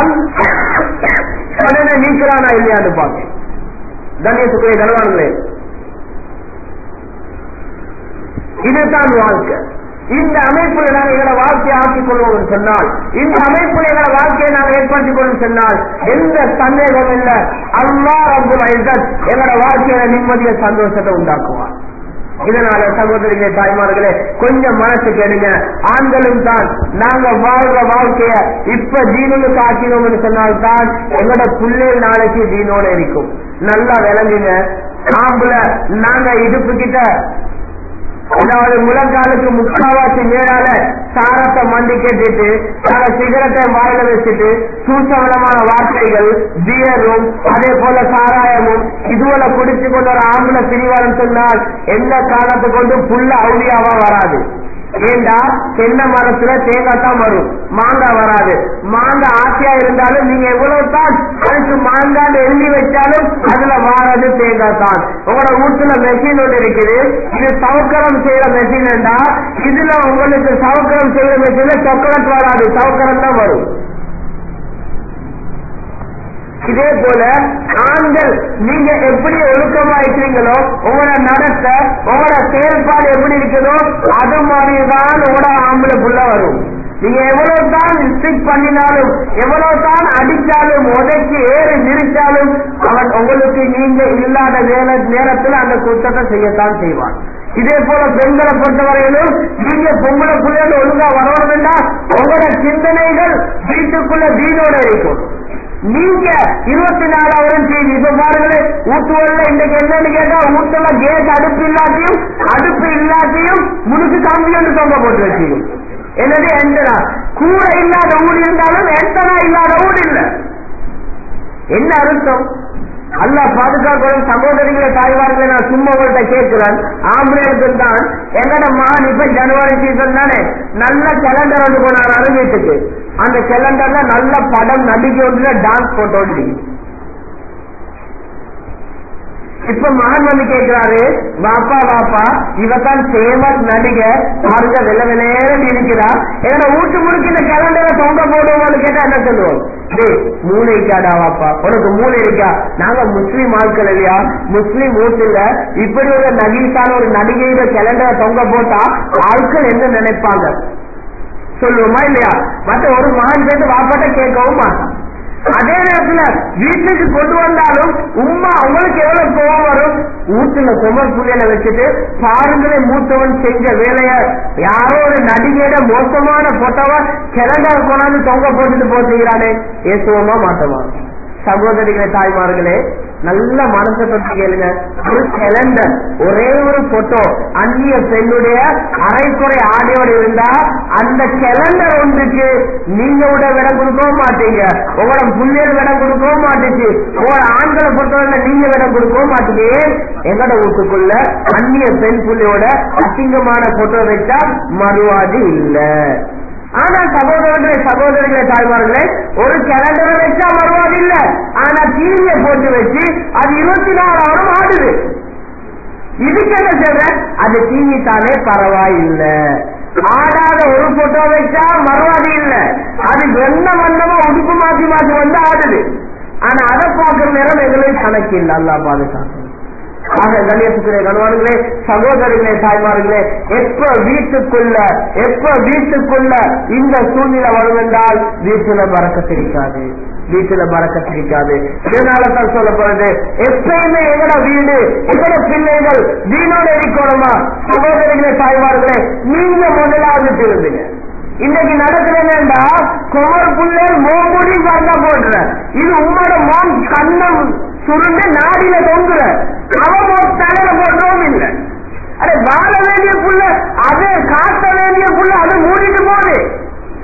கடனை நீக்கிறானா இல்லையான்னு பார்க்க தன்யத்துக்குரிய கனவான்களே இதுதான் வாழ்க்கை இந்த அமைப்புல நாங்கள் எங்களை வாழ்க்கையை ஆக்கிக் கொள்வோம் சொன்னால் இந்த அமைப்புல எங்களை வாழ்க்கையை நாங்கள் ஏற்படுத்திக் கொள்ளும் சொன்னால் எந்த சந்தேகம் இல்லை அல்லா ரபுல் ஐசத் எங்களோட வாழ்க்கையில நிம்மதிய சந்தோஷத்தை உண்டாக்குவார் இதனால சகோதரிகளே தாய்மார்களே கொஞ்சம் மனசு கேளுங்க ஆண்களும் தான் நாங்க வாழ்ற வாழ்க்கைய இப்ப தீனுக்கு ஆக்கினோம்னு சொன்னால்தான் எங்களோட பிள்ளைகள் நாளைக்கு தீனோட இருக்கும் நல்லா விளங்குங்க ஆம்புல நாங்க இடுப்பு கிட்ட அதாவது முழங்காலுக்கு முக்காவாசி மேலால சாரத்தை மண்டி கேட்டுட்டு நாங்க சிகரத்தை வாயில வச்சுட்டு சூசவளமான வார்த்தைகள் பியரும் அதே போல சாராயமும் இதுவரை குடிச்சு கொண்டு ஒரு ஆம்பளை பிரிவாரம் சொன்னால் எந்த காலத்தை கொண்டு புல்ல அவுளியாவா வராது ஏண்டா தென்னை மரத்துல தேங்காய் தான் வரும் மாங்காய் வராது மாங்காய் ஆசையா இருந்தாலும் நீங்க எவ்வளவு தான் அதுக்கு மாங்காய் எழுதி வச்சாலும் அதுல வாரது தேங்காய் தான் உங்களோட வீட்டுல மெஷின் ஒன்று இருக்குது இது சவுக்கரம் செய்யற மெஷின் இதுல உங்களுக்கு சவுக்கரம் செய்யற மெஷின்ல சாக்லேட் வராது சவுக்கரம் தான் வரும் இதே போல ஆண்கள் நீங்க எப்படி ஒழுக்கமா இருக்கிறீங்களோ உங்களோட நடத்த உங்களோட செயல்பாடு எப்படி இருக்குதோ அது மாதிரிதான் உங்களோட ஆம்பளை புள்ள வரும் நீங்க எவ்வளவு தான் ஸ்டிக் பண்ணினாலும் எவ்வளவு தான் அடிச்சாலும் உதைச்சி ஏறி நிறுத்தாலும் அவன் உங்களுக்கு நீங்க இல்லாத வேலை நேரத்தில் அந்த குற்றத்தை செய்யத்தான் செய்வான் இதே போல பெண்களை பொறுத்தவரையிலும் நீங்க பொம்பளை பிள்ளைகள் ஒழுங்கா வரணும்னா உங்களோட சிந்தனைகள் வீட்டுக்குள்ள வீடோட இருக்கும் நீங்க இருபத்தி நாலாயிரம் டிவி இப்ப பாருங்களேன் ஊட்டுவல்ல இன்னைக்கு என்னன்னு கேட்டா ஊட்டுல கேஸ் அடுப்பு இல்லாட்டியும் அடுப்பு இல்லாட்டியும் முழுக்கு கம்பி வந்து தொங்க போட்டு வச்சிருக்கும் என்னது எண்டனா கூரை இல்லாத ஊடு இருந்தாலும் எண்டனா இல்லாத ஊடு இல்ல என்ன அர்த்தம் அல்ல பாதுகாக்கிறோம் சகோதரிகளை தாய்வார்களை நான் சும்மா உங்கள்கிட்ட கேட்கிறேன் ஆம்பளைக்கு தான் எங்கட மகன் இப்ப ஜனவரி சீசன் தானே நல்ல கேலண்டர் வந்து போனாரு வீட்டுக்கு அந்த கேலண்டர்ல நல்ல படம் நடிகை ஒன்றுல டான்ஸ் போட்டோ இப்ப மகன் வந்து கேட்கிறாரு வாப்பா வாப்பா இவத்தான் ஃபேமஸ் நடிகர் பாருங்க வெள்ள வெள்ளையேன்னு இருக்கிறா என்னோட வீட்டு முழுக்க இந்த கேலண்டரை தொங்க போடுவோம்னு கேட்டா என்ன சொல்லுவோம் டேய் மூளை இருக்காடா வாப்பா உனக்கு மூளை இருக்கா நாங்க முஸ்லீம் ஆட்கள் இல்லையா முஸ்லீம் வீட்டுல இப்படி ஒரு நகீசான ஒரு நடிகையோட கேலண்டரை தொங்க போட்டா ஆட்கள் என்ன நினைப்பாங்க சொல்லுவோமா இல்லையா மற்ற ஒரு மகன் சேர்ந்து வாப்பாட்ட கேட்கவும் மாட்டான் அதே நேரத்துல வீட்டுக்கு கொண்டு வந்தாலும் உமா அவங்களுக்கு எவ்வளவு கோவம் வரும் வீட்டுல குமர் புள்ளையில வச்சுட்டு பாருங்களே மூத்தவன் செஞ்ச வேலைய யாரோ ஒரு நடிகையோட மோசமான போட்டோவா கிழங்கா கொண்டாந்து தொங்க போட்டுட்டு போச்சுக்கிறானே ஏசுவோமா மாட்டோமா சகோதரிகளே தாய்மார்களே நல்ல மனசை தொட்டு கேளுங்க ஒரு கேலண்டர் ஒரே ஒரு போட்டோ அந்நிய பெண்ணுடைய அரைக்குறை ஆடையோடு இருந்தா அந்த கேலண்டர் ஒன்றுக்கு நீங்க விட விடம் கொடுக்கவும் மாட்டீங்க உங்களோட புள்ளியல் விடம் கொடுக்கவும் மாட்டுச்சு உங்களோட ஆண்களை பொறுத்தவரை நீங்க விடம் கொடுக்கவும் மாட்டீங்க ஏன் எங்களோட வீட்டுக்குள்ள அந்நிய பெண் புள்ளியோட அசிங்கமான போட்டோ வச்சா மறுவாதி இல்லை ஆனா சகோதரர்களே சகோதரிகளே தாய்மார்களே ஒரு கேலண்டரை வச்சா மறுவாது இல்ல ஆனா டிவியை போட்டு வச்சு அது இருபத்தி நாலு ஹவரும் ஆடுது இதுக்கு என்ன சொல்ற அது டிவி தானே பரவாயில்லை ஆடாத ஒரு போட்டோ வச்சா மறுவாதி இல்ல அது என்ன வண்ணமா உடுப்பு மாத்தி மாத்தி வந்து ஆடுது ஆனா அதை பார்க்கிற நேரம் எங்களுக்கு கணக்கு இல்லை அல்லா பாதுகாப்பு ஆக கணேசத்திலே கணவான்களே சகோதரிகளே தாய்மார்களே எப்ப வீட்டுக்குள்ள எப்ப வீட்டுக்குள்ள இந்த சூழ்நிலை வரும் என்றால் வீட்டுல பறக்கத்திருக்காது வீட்டுல பறக்கத்திருக்காது இதனால தான் சொல்லப்படுது எப்பயுமே எங்கட வீடு எங்கட பிள்ளைகள் வீணோட இருக்கணுமா சகோதரிகளே தாய்மார்களே நீங்க முதலாவது திருந்துங்க இன்னைக்கு நடக்கிறேன்டா குமர் புள்ளை மோமுடி வந்தா போடுற இது உங்களோட மோம் கண்ணம் சுருண்டு நாடியில தொங்குற அவன் தலையில போடுறோம் இல்லை அட வாழ வேண்டிய புள்ள அது காட்ட வேண்டிய புள்ள அது மூடிட்டு போகுது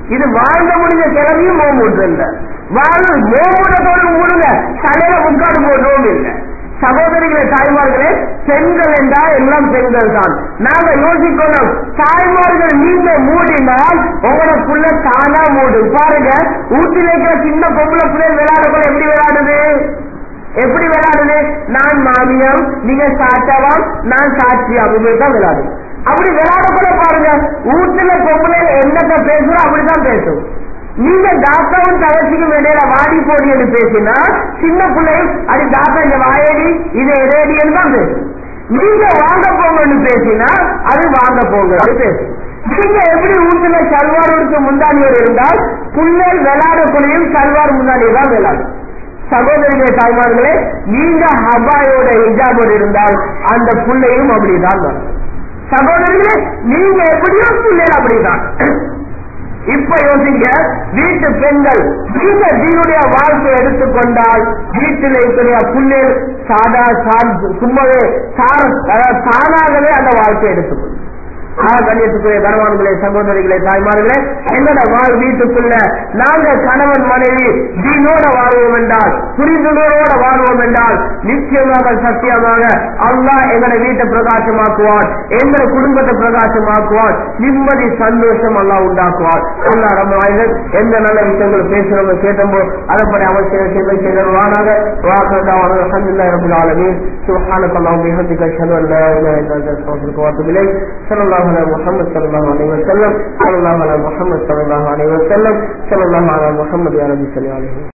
இது வாழ்ந்த முடிஞ்ச கிளம்பியும் மோமூட்டு இல்ல வாழ் மோமூட்டத்தோடு மூடுங்க தலையில முக்காடு போடுறோம் இல்லை சகோதரிகளே தாய்மார்களே பெண்கள் என்றால் எல்லாம் பெண்கள் தான் நாங்க யோசிக்கணும் தாய்மார்கள் நீங்க மூடினால் உங்களுக்குள்ள தானா மூடு பாருங்க ஊட்டில இருக்கிற சின்ன பொம்பளை பிள்ளை விளையாடக்குள்ள எப்படி விளையாடுது எப்படி விளையாடுது நான் மாமியம் நீங்க சாச்சாவாம் நான் சாட்சியாம் இப்படிதான் விளையாடும் அப்படி விளையாடக்குள்ள பாருங்க வீட்டுல பொம்பளை என்னத்த பேசுறோம் அப்படிதான் பேசும் நீங்க தாத்தாவும் தகச்சிக்கும் இடையில வாடி போடின்னு பேசினா சின்ன பிள்ளையும் அது தாத்தா இந்த வாயடி இது எதேடின்னு தான் பேசும் நீங்க வாங்க போங்கன்னு பேசினா அது வாங்க போங்க அது பேசும் நீங்க எப்படி வீட்டுல சல்வாருக்கு முந்தானியோடு இருந்தால் புள்ளை விளையாடக்குள்ளையும் சல்வார் முந்தானியை தான் விளையாடும் சகோதரிகளே தாய்மார்களே நீங்க ஹபாயோட ஹிஜாபோடு இருந்தால் அந்த புள்ளையும் அப்படிதான் வரும் சகோதரிகளே நீங்க எப்படியோ பிள்ளைகள் அப்படிதான் இப்ப யோசிங்க வீட்டு பெண்கள் நீங்க தீனுடைய வாழ்க்கை எடுத்துக்கொண்டால் வீட்டில் இருக்கிற புள்ளில் சாதா சார் சும்மாவே சார் அதாவது தானாகவே அந்த வாழ்க்கை எடுத்துக்கொள்ளும் கண்ணியத்துக்குரிய கனவான்களே சகோதரிகளே தாய்மார்களே என்னோட வாழ் வீட்டுக்குள்ள நாங்க கணவன் மனைவி தீனோட வாழ்வோம் என்றால் புரிந்துணர்வோட வாழ்வோம் என்றால் நிச்சயமாக சத்தியமாக அல்லாஹ் எங்களோட வீட்டை பிரகாசமாக்குவான் எங்களோட குடும்பத்தை பிரகாசமாக்குவான் நிம்மதி சந்தோஷம் அல்லாஹ் உண்டாக்குவான் அல்லா ரொம்ப எந்த நல்ல விஷயங்கள் பேசுறவங்க கேட்டோமோ அதைப்படி அவசியம் செய்த செய்தவானாக வாக்குதான் அலமதுல்லாஹி ரபில் ஆலமீன் சுப்ஹானக அல்லாஹும்ம பிஹம்திக அஷ்ஹது அன் லா இலாஹா இல்லா அன்த அஸ்தக்ஃபிருக வ அத்தூபு இலைக் ஸல்லல்லாஹு அலா முஹம்மத் ஸல்லல்லாஹு அலைஹி வஸல்லம் ஸல்லல்லாஹு அலா முஹம்மத் ஸல்லல்லாஹு அலைஹி வஸல்லம் ஸல்லல்லாஹு அலா முஹம்மத் யா ரப்பி ஸல்லல்லாஹு அலைஹி